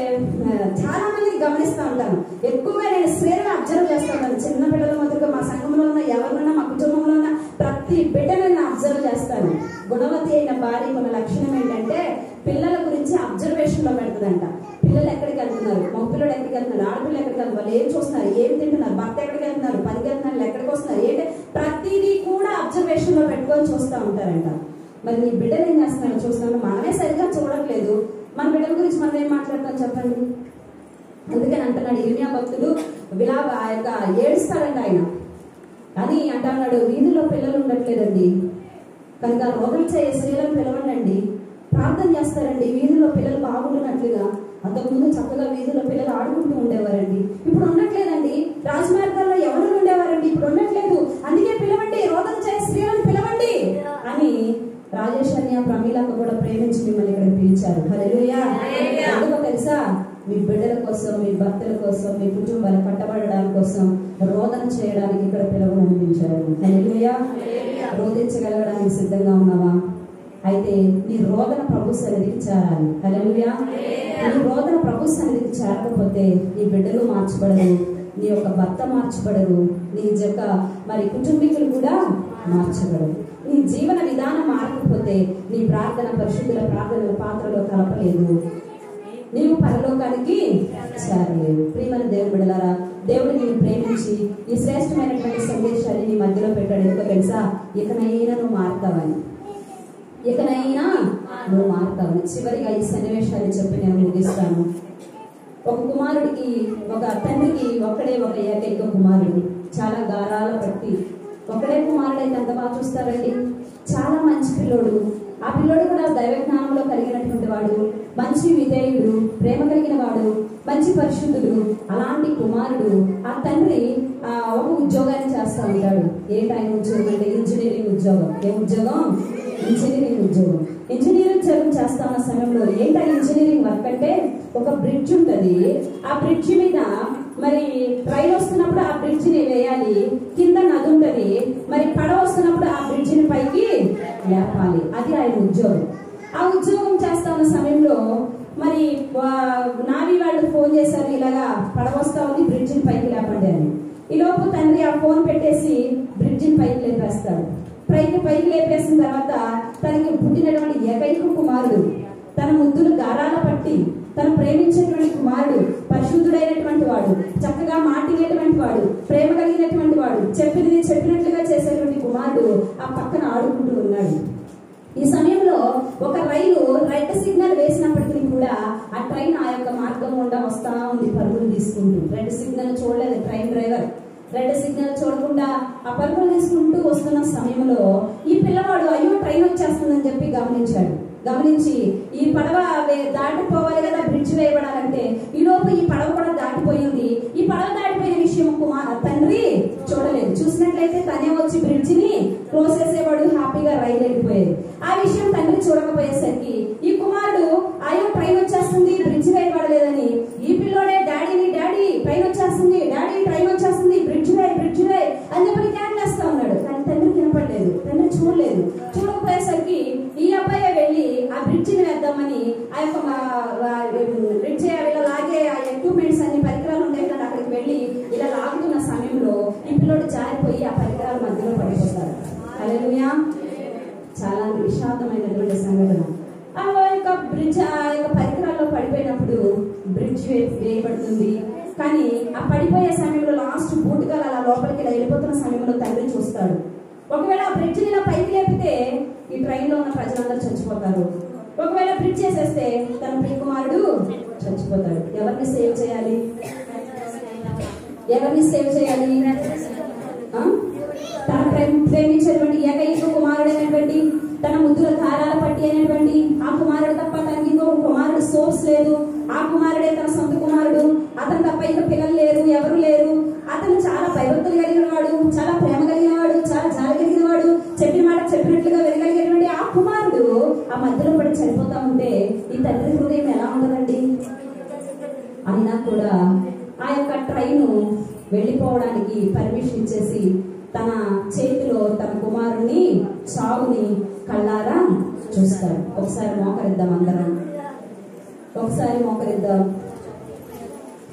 Speaker 1: చాలా మందిని గమనిస్తూ ఉంటాను ఎక్కువగా నేను స్త్రీలను అబ్జర్వ్ చేస్తూ ఉంటాను చిన్న పిల్లల మొదలుగా మా సంఘంలో ఉన్న ఎవరినన్నా మా కుటుంబంలో ఉన్న ప్రతి బిడ్డను నేను అబ్జర్వ్ చేస్తాను గుణవతి అయిన భార్య ఉన్న లక్షణం ఏంటంటే పిల్లల గురించి అబ్జర్వేషన్ లో పెడుతుందంట పిల్లలు ఎక్కడికి వెళ్తున్నారు మగ పిల్లలు ఎక్కడికి వెళ్తున్నారు ఆడపిల్లలు ఎక్కడికి వెళ్తున్నారు వాళ్ళు ఏం చూస్తున్నారు ఏం తింటున్నారు భర్త ఎక్కడికి వెళ్తున్నారు పనికి వెళ్తున్నారు ఎక్కడికి వస్తున్నారు ఏంటి ప్రతిదీ కూడా అబ్జర్వేషన్ లో పెట్టుకొని చూస్తూ ఉంటారంట మరి నీ బిడ్డలు ఏం చేస్తున్నారో చూస్తున్నాను మనమే సరిగ్గా చూడట్లేదు మన బిడ్డల గురించి మనం ఏం మాట్లాడతాం చెప్పండి అందుకని అంటున్నాడు ఇర్మియా భక్తుడు విలా ఆ యొక్క ఏడుస్తాడంట ఆయన అని అంటున్నాడు వీధిలో పిల్లలు ఉండట్లేదండి కనుక రోగులు చేయ స్త్రీలను పిలవండి ప్రార్థన చేస్తారండి వీధిలో పిల్లలు బాగుంటున్నట్లుగా అంతకుముందు చక్కగా వీధిలో పిల్లలు ఆడుకుంటూ ఉండేవారండి ఇప్పుడు ఉండట్లేదండి రాజమార్గాల్లో ఎవరు ఉండేవారండి ఇప్పుడు ఉండట్లేదు అందుకే పిలవండి రోదన చేయ స్త్రీలను పిలవండి అని రాజేశ్వర్య ప్రమీలకు కూడా ప్రేమించి మిమ్మల్ని ఇక్కడ పిలిచారు హల్లెలూయా ఎందుకో తెలుసా మీ బిడ్డల కోసం మీ భర్తల కోసం మీ కుటుంబాలు కట్టబడడానికి కోసం రోదన చేయడానికి ఇక్కడ పిలవనందించారు హల్లెలూయా రోధించగలగడానికి సిద్ధంగా ఉన్నావా అయితే నీ రోదన ప్రభు సన్నిధికి చేరాలి హల్లెలూయా నీ రోదన ప్రభు సన్నిధికి చేరకపోతే నీ బిడ్డలు మార్చబడరు నీ యొక్క భర్త మార్చబడరు నీ యొక్క మరి కుటుంబీకులు కూడా మార్చబడరు నీ జీవన విధానం మారకపోతే నీ ప్రార్థన పరిశుద్ధుల ప్రార్థనల పాత్రలో కలపలేదు నీవు పరలోకానికి చేరలేవు ప్రియమైన దేవుడు బిడలారా దేవుడు నేను ప్రేమించి ఈ శ్రేష్టమైనటువంటి సందేశాన్ని నీ మధ్యలో పెట్టాడు ఎందుకో తెలుసా ఇకనైనా నువ్వు మారుతావని ఇకనైనా నువ్వు మారుతావని చివరిగా ఈ సన్నివేశాన్ని చెప్పి నేను ముగిస్తాను ఒక కుమారుడికి ఒక తండ్రికి ఒక్కడే ఒక ఏకైక కుమారుడు చాలా గారాల పట్టి ఒకడే కుమారుడు అయితే ఎంత బాగా చూస్తారండి చాలా మంచి పిల్లోడు ఆ పిల్లోడు కూడా దైవ జ్ఞానంలో కలిగినటువంటి వాడు మంచి విధేయుడు ప్రేమ కలిగిన వాడు మంచి పరిశుద్ధుడు అలాంటి కుమారుడు ఆ తండ్రి ఆ ఒక ఉద్యోగాన్ని చేస్తా ఉంటాడు ఏంటి ఆయన ఉద్యోగం అంటే ఇంజనీరింగ్ ఉద్యోగం ఏ ఉద్యోగం ఇంజనీరింగ్ ఉద్యోగం ఇంజనీరింగ్ ఉద్యోగం చేస్తా ఉన్న సమయంలో ఏంటి ఆ ఇంజనీరింగ్ వర్క్ అంటే ఒక బ్రిడ్జ్ ఉంటది ఆ బ్రిడ్జ్ మీద మరి ట్రైన్ వస్తున్నప్పుడు ఆ బ్రిడ్జ్ ని వేయాలి కింద నది ఉంటది మరి పడవ వస్తున్నప్పుడు ఆ బ్రిడ్జ్ ని పైకి లేపాలి అది ఆయన ఉద్యోగం ఆ ఉద్యోగం చేస్తా ఉన్న సమయంలో మరి వా- నావీ వాళ్ళు ఫోన్ చేశారు ఇలాగా పడవ వస్తా ఉంది బ్రిడ్జ్ ని పైకి లేపండి అని ఈ లోపు తండ్రి ఆ ఫోన్ పెట్టేసి బ్రిడ్జ్ ని పైకి లేపేస్తాడు పైకి పైకి లేపేసిన తర్వాత తనకి పుట్టినటువంటి ఏకైక కుమారుడు తన ముద్దులు గారాల పట్టి తను ప్రేమించేటువంటి కుమారుడు పరిశుద్ధుడైనటువంటి వాడు చక్కగా మాటినేటువంటి వాడు ప్రేమ కలిగినటువంటి వాడు చెప్పినది చెప్పినట్లుగా చేసేటువంటి కుమారుడు ఆ పక్కన ఆడుకుంటూ ఉన్నాడు ఈ సమయంలో ఒక రైలు రెడ్ సిగ్నల్ వేసినప్పటికీ కూడా ఆ ట్రైన్ ఆ యొక్క మార్గం గుండా వస్తా ఉంది పరుగులు తీసుకుంటూ రెడ్ సిగ్నల్ చూడలేదు ట్రైన్ డ్రైవర్ రెడ్ సిగ్నల్ చూడకుండా ఆ పరుగులు తీసుకుంటూ వస్తున్న సమయంలో ఈ పిల్లవాడు అయ్యో ట్రైన్ వచ్చేస్తుందని చెప్పి గమనించాడు గమనించి ఈ పడవ వే- దాటిపోవాలి కదా బ్రిడ్జ్ వేయబడాలంటే ఈ లోపు ఈ పడవ కూడా దాటిపోయింది ఈ పడవ దాటిపోయిన విషయం కుమార్ తండ్రి చూడలేదు చూసినట్లయితే తనే వచ్చి బ్రిడ్జ్ ని క్లోజ్ చేసేవాడు హ్యాపీగా రైలు వెళ్ళిపోయేది ఆ విషయం తండ్రి చూడకపోయేసరికి ఈ కుమారుడు అయ్యో ట్రైన్ వచ్చేస్తుంది బ్రిడ్జ్ వేయబడలేదని ఈ పిల్లోడే డాడీని డాడీ ట్రైన్ వచ్చేస్తుంది డాడీ ట్రైన్ వచ్చేస్తుంది బ్రిడ్జ్ వే బ్రిడ్జ్ వే అని చెప్పి క్యాన్లేస్తా ఉన్నాడు కానీ తండ్రి వినపడలేదు తండ్రి చూడలేదు చూడకపోయేసరికి ఈ అబ్బాయి వెళ్ళి ఆ బ్రిడ్జ్ ని వేద్దామని ఆ యొక్క బ్రిడ్జ్ ఇలా లాగే ఆ ఎక్విప్మెంట్స్ అన్ని పరికరాలు ఉంటాయి కదా అక్కడికి వెళ్ళి ఇలా లాగుతున్న సమయంలో ఈ పిల్లోడు జారిపోయి ఆ పరికరాల మధ్యలో పడిపోతాడు హల్లెలూయా చాలా విషాదమైనటువంటి సంఘటన ఆ యొక్క బ్రిడ్జ్ ఆ యొక్క పరికరాల్లో పడిపోయినప్పుడు బ్రిడ్జ్ వే- వేయబడుతుంది కానీ ఆ పడిపోయే సమయంలో లాస్ట్ బూటుగా అలా లోపలికి ఇలా వెళ్ళిపోతున్న సమయంలో తండ్రి చూస్తాడు ఒకవేళ ఆ బ్రిడ్జ్ ఇలా పైకి లేపితే ఈ ట్రైన్ లో ఉన్న ప్రజలందరూ చచ్చిపోతారు ఒకవేళ బ్రిడ్జ్ చేసేస్తే తన ప్రియ కుమారుడు చచ్చిపోతాడు ఎవరిని సేవ్ చేయాలి ఎవరిని సేవ్ చేయాలి ఆ? తన ప్రేమ ప్రేమించేటువంటి ఏకైక కుమారుడైనటువంటి తన ముద్దుల కారాల పట్టి అయినటువంటి ఆ కుమారుడు తప్ప తనకి ఇంకో కుమారుడు సోర్స్ లేదు ఆ కుమారుడే తన సొంత కుమారుడు అతను తప్ప ఇంకా పిల్లలు లేరు ఎవరు లేరు అతను చాలా భయభక్తులు కలిగిన వాడు చాలా ప్రేమ కలిగిన వాడు చాలా జాలి కలిగిన వాడు చెప్పిన మాట చెప్పినట్లుగా వినగలిగినటువంటి ఆ కుమారుడు ఆ మధ్యలో పడి చనిపోతా ఉంటే ఈ తండ్రి హృదయం ఎలా ఉండదండి అయినా కూడా ఆ యొక్క ట్రైన్ వెళ్ళిపోవడానికి పర్మిషన్ ఇచ్చేసి తన చేతిలో తన కుమారుని చావుని కళ్ళారా చూస్తాడు ఒకసారి మోకరిద్దాం అందరం ఒకసారి మోకరిద్దాం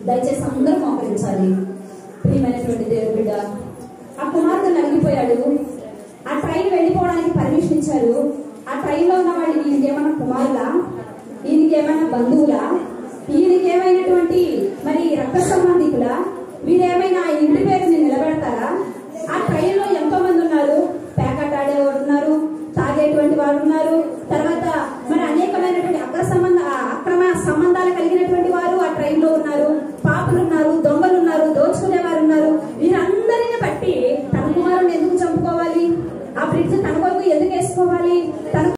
Speaker 1: దయచేసి అందరూ మోకరించాలి ప్రియమైనటువంటి దేవుడి బిడ్డ ఆ కుమారుడు నలిగిపోయాడు ఆ ట్రైన్ వెళ్ళిపోవడానికి పర్మిషన్ ఇచ్చారు ఆ ట్రైన్ లో ఉన్న వాళ్ళు ఈయనకి ఏమైనా కుమారులా ఈయనకి ఏమైనా బంధువులా ఈయనకి ఏమైనటువంటి మరి రక్త సంబంధికులా వీరేమైనా ఆ ఇంటి పేరుని నిలబెడతారా ఆ ట్రైన్ లో ఎంతో మంది ఉన్నారు ప్యాకెట్ ఆడేవారు ఉన్నారు తాగేటువంటి వారు ఉన్నారు తర్వాత మరి అనేకమైనటువంటి అక్ర సంబంధ ఆ అక్రమ సంబంధాలు కలిగినటువంటి వారు ఆ ట్రైన్ లో ఉన్నారు పాపులు ఉన్నారు దొంగలు ఉన్నారు దోచుకునే వారు ఉన్నారు వీరందరిని బట్టి తన కుమారుని ఎందుకు చంపుకోవాలి ఆ బ్రిడ్జ్ తన కొరకు ఎందుకు వేసుకోవాలి తన